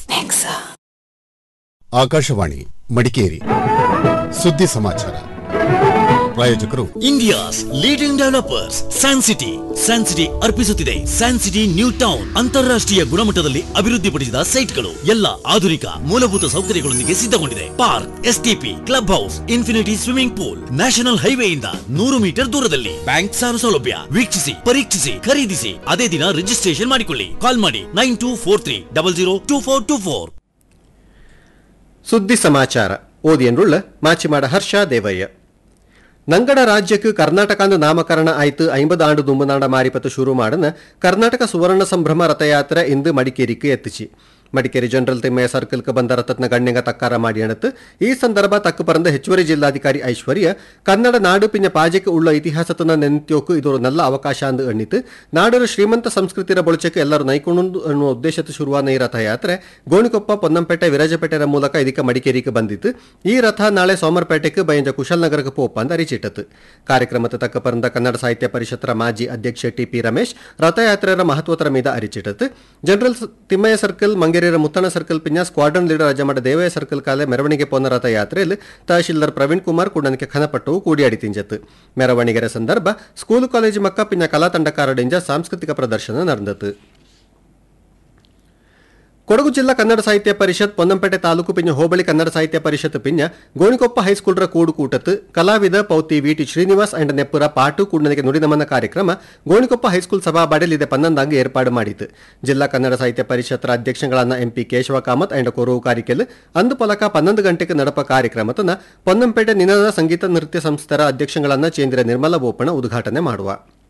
Akashvani Madikeri ಸುದ್ದಿ ಸಮಾಚಾರ ಪ್ರಾಯೋಜಕರು India's leading developers San city San city ಅರ್ಪಿಸುತ್ತಿದೆ ಸ್ಯಾನ್ ಸಿಟಿ ನ್ಯೂ ಟೌನ್ ಅಂತಾರಾಷ್ಟ್ರೀಯ ಗುಣಮಟ್ಟದಲ್ಲಿ ಅಭಿವೃದ್ಧಿಪಡಿಸಿದ ಸೈಟ್ಗಳು ಎಲ್ಲ ಆಧುನಿಕ ಮೂಲಭೂತ ಸೌಕರ್ಯಗಳೊಂದಿಗೆ ಸಿದ್ಧಗೊಂಡಿದೆ park STP club house infinity swimming pool national ಹೈವೇಯಿಂದ ನೂರು ಮೀಟರ್ ದೂರದಲ್ಲಿ ಬ್ಯಾಂಕ್ ಸಾಲ ಸೌಲಭ್ಯ ವೀಕ್ಷಿಸಿ ಪರೀಕ್ಷಿಸಿ ಖರೀದಿಸಿ ಅದೇ ದಿನ ರಿಜಿಸ್ಟ್ರೇಷನ್ ಮಾಡಿಕೊಳ್ಳಿ ಕಾಲ್ ಮಾಡಿ nine two four three double zero two four two four ಸುದ್ದಿ ಸಮಾಚಾರ ಓದಿಯನ್ರುಳ್ಳ ಮಾಚಿಮಾಡ ಹರ್ಷ ದೇವಯ್ಯ ನಂಗಡ ರಾಜ್ಯಕ್ಕೆ ಕರ್ನಾಟಕಂದು ನಾಮಕರಣ ಆಯ್ತು ಐಂಬದು ಆಂಡು ದುಂಬುನಾಡ ಮಾರಿಪತ್ತು ಶುರು ಮಾಡನ ಕರ್ನಾಟಕ ಸುವರ್ಣ ಸಂಭ್ರಮ ರಥಯಾತ್ರೆ ಇಂದು ಮಡಿಕೇರಿಕ್ಕೆ ಎತ್ತಿಚಿ ಮಡಿಕೇರಿ ಜನರಲ್ ತಿಮ್ಮಯ್ಯ ಸರ್ಕಲ್ಗೆ ಬಂದ ರಥತ್ನ ಗಣ್ಯಂಗ ತಕ್ಕಾರ ಮಾಡಿ ಅಣತು ಈ ಸಂದರ್ಭ ತಕ್ಕ ಪರಂದ ಹೆಚ್ಚುವರಿ ಜಿಲ್ಲಾಧಿಕಾರಿ ಐಶ್ವರ್ಯ ಕನ್ನಡ ನಾಡು ಪಿಂಜ ಪಾಜಕ್ಕೆ ಉಳ್ಳ ಇತಿಹಾಸತನ ನೆನ್ತ್ಯೋಕು ಇದೊಂದು ನಲ್ಲ ಅವಕಾಶ ಅಂದು ಎಣ್ಣಿತು ನಾಡರ ಶ್ರೀಮಂತ ಸಂಸ್ಕೃತಿರ ಬಳಚಕ್ಕೆ ಎಲ್ಲರೂ ನೈಕೊಂಡು ಅನ್ನುವ ಉದ್ದೇಶದ ಶುರುವಾದ ಈ ರಥಯಾತ್ರೆ ಗೋಣಿಕೊಪ್ಪ ಪೊನ್ನಂಪೇಟೆ ವಿರಾಜಪೇಟೆರ ಮೂಲಕ ಇದಕ್ಕೆ ಮಡಿಕೇರಿಗೆ ಬಂದಿತ್ತು ಈ ರಥ ನಾಳೆ ಸೋಮರಪೇಟೆಗೆ ಬಯಂಜ ಕುಶಲ್ನಗರಕ್ಕೆ ಪೋಪ ಅಂತ ಅರಿಚಿಟ್ಟತು ಕಾರ್ಯಕ್ರಮದ ತಕ್ಕ ಪರಂದ ಕನ್ನಡ ಸಾಹಿತ್ಯ ಪರಿಷತ್ತರ ಮಾಜಿ ಅಧ್ಯಕ್ಷ ಟಿ ಪಿ ರಮೇಶ್ ರಥಯಾತ್ರೆಯ ಮಹತ್ವತರ ಮೀದ ಅರಿಚಿಟ್ಟತು ಜನರಲ್ ಸ- ತಿಮ್ಮಯ್ಯ ಸರ್ಕಲ್ ಮಂಗೇರಿಯರ ಮುತ್ತಣ ಸರ್ಕಲ್ ಪಿಂಜ squadron leader Ajamada Devaiah circle ಕಾಲೆ ಮೆರವಣಿಗೆ ಪೋನ ರಥಯಾತ್ರೆಯಲ್ಲಿ ತಹಶೀಲ್ದಾರ್ ಪ್ರವೀಣ್ ಕುಮಾರ್ ಕುಡನಕ್ಕೆ ಖನಪಟ್ಟವು ಕೂಡಿಯಾಡಿ ತಿಂಜತ್ತು ಮೆರವಣಿಗೆರ ಸಂದರ್ಭ ಸ್ಕೂಲು ಕಾಲೇಜು ಮಕ್ಕ ಪಿಂಜ ಕಲಾ ತಂಡಕಾರಡಿಂಜ ಸಾಂಸ್ಕೃತಿಕ ಪ್ರದರ್ಶನ ನಡೆದತು ಕೊಡಗು ಜಿಲ್ಲಾ ಕನ್ನಡ ಸಾಹಿತ್ಯ ಪರಿಷತ್ ಪೊನ್ನಂಪೇಟೆ ತಾಲೂಕು ಪಿಂಜ ಹೋಬಳಿ ಕನ್ನಡ ಸಾಹಿತ್ಯ ಪರಿಷತ್ ಪಿಂಜ ಗೋಣಿಕೊಪ್ಪ ಹೈಸ್ಕೂಲ್ರ ಕೂಡು ಕೂಟತ್ ಕಲಾವಿದ ಪೌತಿ ವಿಟಿ ಶ್ರೀನಿವಾಸ್ ಅಂಡ್ ನೆಪ್ಪುರ ಪಾಟು ಕೂಡನಿಗೆ ನುಡಿನಮನ ಕಾರ್ಯಕ್ರಮ ಗೋಣಿಕೊಪ್ಪ ಹೈಸ್ಕೂಲ್ ಸಭಾ ಬಾಡಲಿದೆ ಪನ್ನೊಂದಾಂಗ ಏರ್ಪಾಡು ಮಾಡಿತು ಜಿಲ್ಲಾ ಕನ್ನಡ ಸಾಹಿತ್ಯ ಪರಿಷತ್ತರ ಅಧ್ಯಕ್ಷಗಳಾದ ಎಂಪಿ ಕೇಶವ ಕಾಮತ್ ಅಂಡ್ ಕೊರವು ಕಾರಿಕೆಲ್ ಅಂದು ಪಲಕ ಪನ್ನೊಂದು ಗಂಟೆಗೆ ನಡಪ ಕಾರ್ಯಕ್ರಮತನ ಪೊನ್ನಂಪೇಟೆ ನಿನದ ಸಂಗೀತ ನೃತ್ಯ ಸಂಸ್ಥೆರ ಅಧ್ಯಕ್ಷಗಳಾದ ಚೇಂದ್ರ ನಿರ್ಮಲ ಬೋಪಣ ಉದ್ಘಾಟನೆ ಮಾಡುವ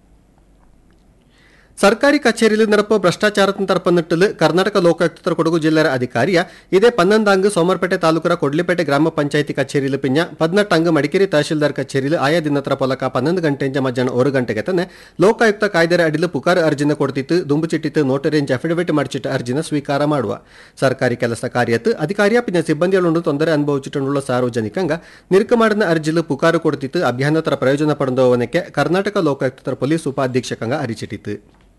ಸರ್ಕಾರಿ ಕಚೇರಿಯಲ್ಲಿ ನಡಪ ಭ್ರಷ್ಟಾಚಾರದ ತರಪನಿಟ್ಟಲು ಕರ್ನಾಟಕ ಲೋಕಾಯುಕ್ತರ ಕೊಡಗು ಜಿಲ್ಲೆಯ ಅಧಿಕಾರಿಯ ಇದೇ ಪನ್ನೊಂದಾಂಗ್ ಸೋಮರ್ಪೇಟೆ ತಾಲೂಕರ ಕೊಡ್ಲಿಪೇಟೆ ಗ್ರಾಮ ಪಂಚಾಯಿತಿ ಕಚೇರಿಯಲ್ಲಿ ಪಿಂಜ ಪದ್ನೆಟ್ಟಂಗ್ ಮಡಿಕೇರಿ ತಹಶೀಲ್ದಾರ್ ಕಚೇರಿಯಲ್ಲಿ ಆಯಾ ದಿನತ್ರ ಪೊಲಕ ಪನ್ನೊಂದು ಗಂಟೆಂಜ ಮಧ್ಯಾಹ್ನ ಒಂದು ಗಂಟೆಗೆ ತನೆ ಲೋಕಾಯುಕ್ತ ಕಾಯ್ದೆರ ಅಡಿಲು ಪುಕಾರ್ ಅರ್ಜಿನ ಕೊಡ್ತಿತ್ತು ದುಂಬುಚಿಟ್ಟಿತ್ತು ನೋಟರೇಂಜ್ ಅಫಿಡವಿಟ್ ಮಾಡಿಚಿಟ್ಟ ಅರ್ಜಿನ ಸ್ವೀಕಾರ ಮಾಡುವ ಸರ್ಕಾರಿ ಕೆಲಸ ಕಾರ್ಯತ್ತು ಅಧಿಕಾರಿಯ ಪಿಂಜ ಸಿಬ್ಬಂದಿಗಳನ್ನು ತೊಂದರೆ ಅನುಭವಿಸಿಟ್ಟುಳ್ಳ ಸಾರ್ವಜನಿಕಂಗ ನಿರುಕ ಮಾಡಿದ ಅರ್ಜಿಲು ಪುಕಾರು ಕೊಡ್ತಿತ್ತು ಅಭಿಯಾನತರ ಪ್ರಯೋಜನ ಪಡೆದವನಕ್ಕೆ ಕರ್ನಾಟಕ ಲೋಕಾಯುಕ್ತರ ಪೊಲೀಸ್ ಉಪಾಧೀಕ್ಷಕಂಗ ಅರಿಚಿಟ್ಟಿತು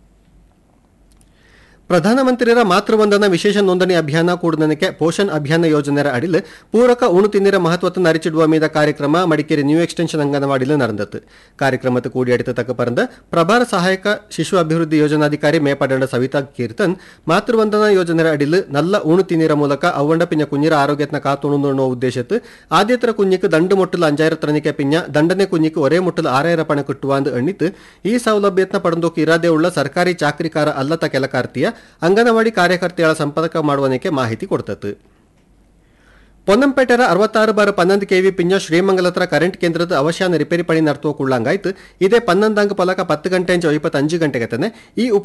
ಪ್ರಧಾನಮಂತ್ರಿಯರ ಮಾತೃವಂದನಾ ವಿಶೇಷ ನೋಂದಣಿ ಅಭಿಯಾನ ಕೂಡನಕ್ಕೆ ಪೋಷಣ್ ಅಭಿಯಾನ ಯೋಜನೆಯ ಅಡಿಲ್ ಪೂರಕ ಉಣು ತಿನ್ನಿರ ಮಹತ್ವವನ್ನು ಅರಿಚಿಡುವ ಮೀದ ಕಾರ್ಯಕ್ರಮ ಮಡಿಕೇರಿ ನ್ಯೂ ಎಕ್ಸ್ಟೆನ್ಷನ್ ಅಂಗನವಾಡಿಲು ನಡೆದತ್ತು ಕಾರ್ಯಕ್ರಮದ ಕೂಡಿಯಡಿತ ತಕ್ಕ ಪರಂದ ಪ್ರಭಾರ ಸಹಾಯಕ ಶಿಶು ಅಭಿವೃದ್ಧಿ ಯೋಜನಾಧಿಕಾರಿ ಮೇಪಡಂಡ ಸವಿತಾ ಕೀರ್ತನ್ ಮಾತೃವಂದನಾ ಯೋಜನೆಯ ಅಡಿಲ್ ನಲ್ಲ ಉಣು ತಿನ್ನಿರ ಮೂಲಕ ಅವ್ವಂಡ ಪಿಂಜ ಕುഞ്ഞിರ ಆರೋಗ್ಯತ್ನ ಕಾತುಣು ಅನ್ನೋ ಉದ್ದೇಶತ್ತು ಆದ್ಯತರ ಕುഞ്ഞിക്ക് ದಂಡು ಮುಟ್ಟಲು ಅಂಜಾಯಿರತ್ರನಿಕೆ ಪಿಂಜ ದಂಡನೆ ಕುഞ്ഞിക്ക് ಒರೇ ಮುಟ್ಟಲು ಆರಾಯಿರ ಪಣ ಕಿಟ್ಟುವ ಅಂದು ಎಣ್ಣಿತ್ತು ಈ ಸೌಲಭ್ಯತ್ನ ಪಡೆದೋಕೆ ಇರಾದೇ ಉಳ್ಳ ಸರ್ಕಾರಿ ಚಾಕ್ರಿಕಾರ ಅಲ್ಲತ ಕೆಲಕಾರ್ತಿಯ ಅಂಗನವಾಡಿ ಕಾರ್ಯಕರ್ತೆಗಳ ಸಂಪರ್ಕ ಮಾಡುವನಕ್ಕೆ ಮಾಹಿತಿ ಕೊಡ್ತತ್ತು ಪೊನ್ನಂಪೇಟೆರ ಅರವತ್ತಾರು ಬಾರ್ ಪನ್ನೊಂದು ಕೆವಿ ಪಿಂಜ ಶ್ರೀಮಂಗಲತ್ರ ಕರೆಂಟ್ ಕೇಂದ್ರದ ಅವಶ್ಯಾನ ರಿಪೇರಿ ಪಣಿ ನರ್ತೋ ಕುಳ್ಳಂಗಾಯ್ತು ಇದೇ ಪನ್ನೊಂದಂಗ ಪಲಕ ಪತ್ತು ಗಂಟೆ ಇಪ್ಪತ್ತಂಜು ಗಂಟೆಗೆ ಈ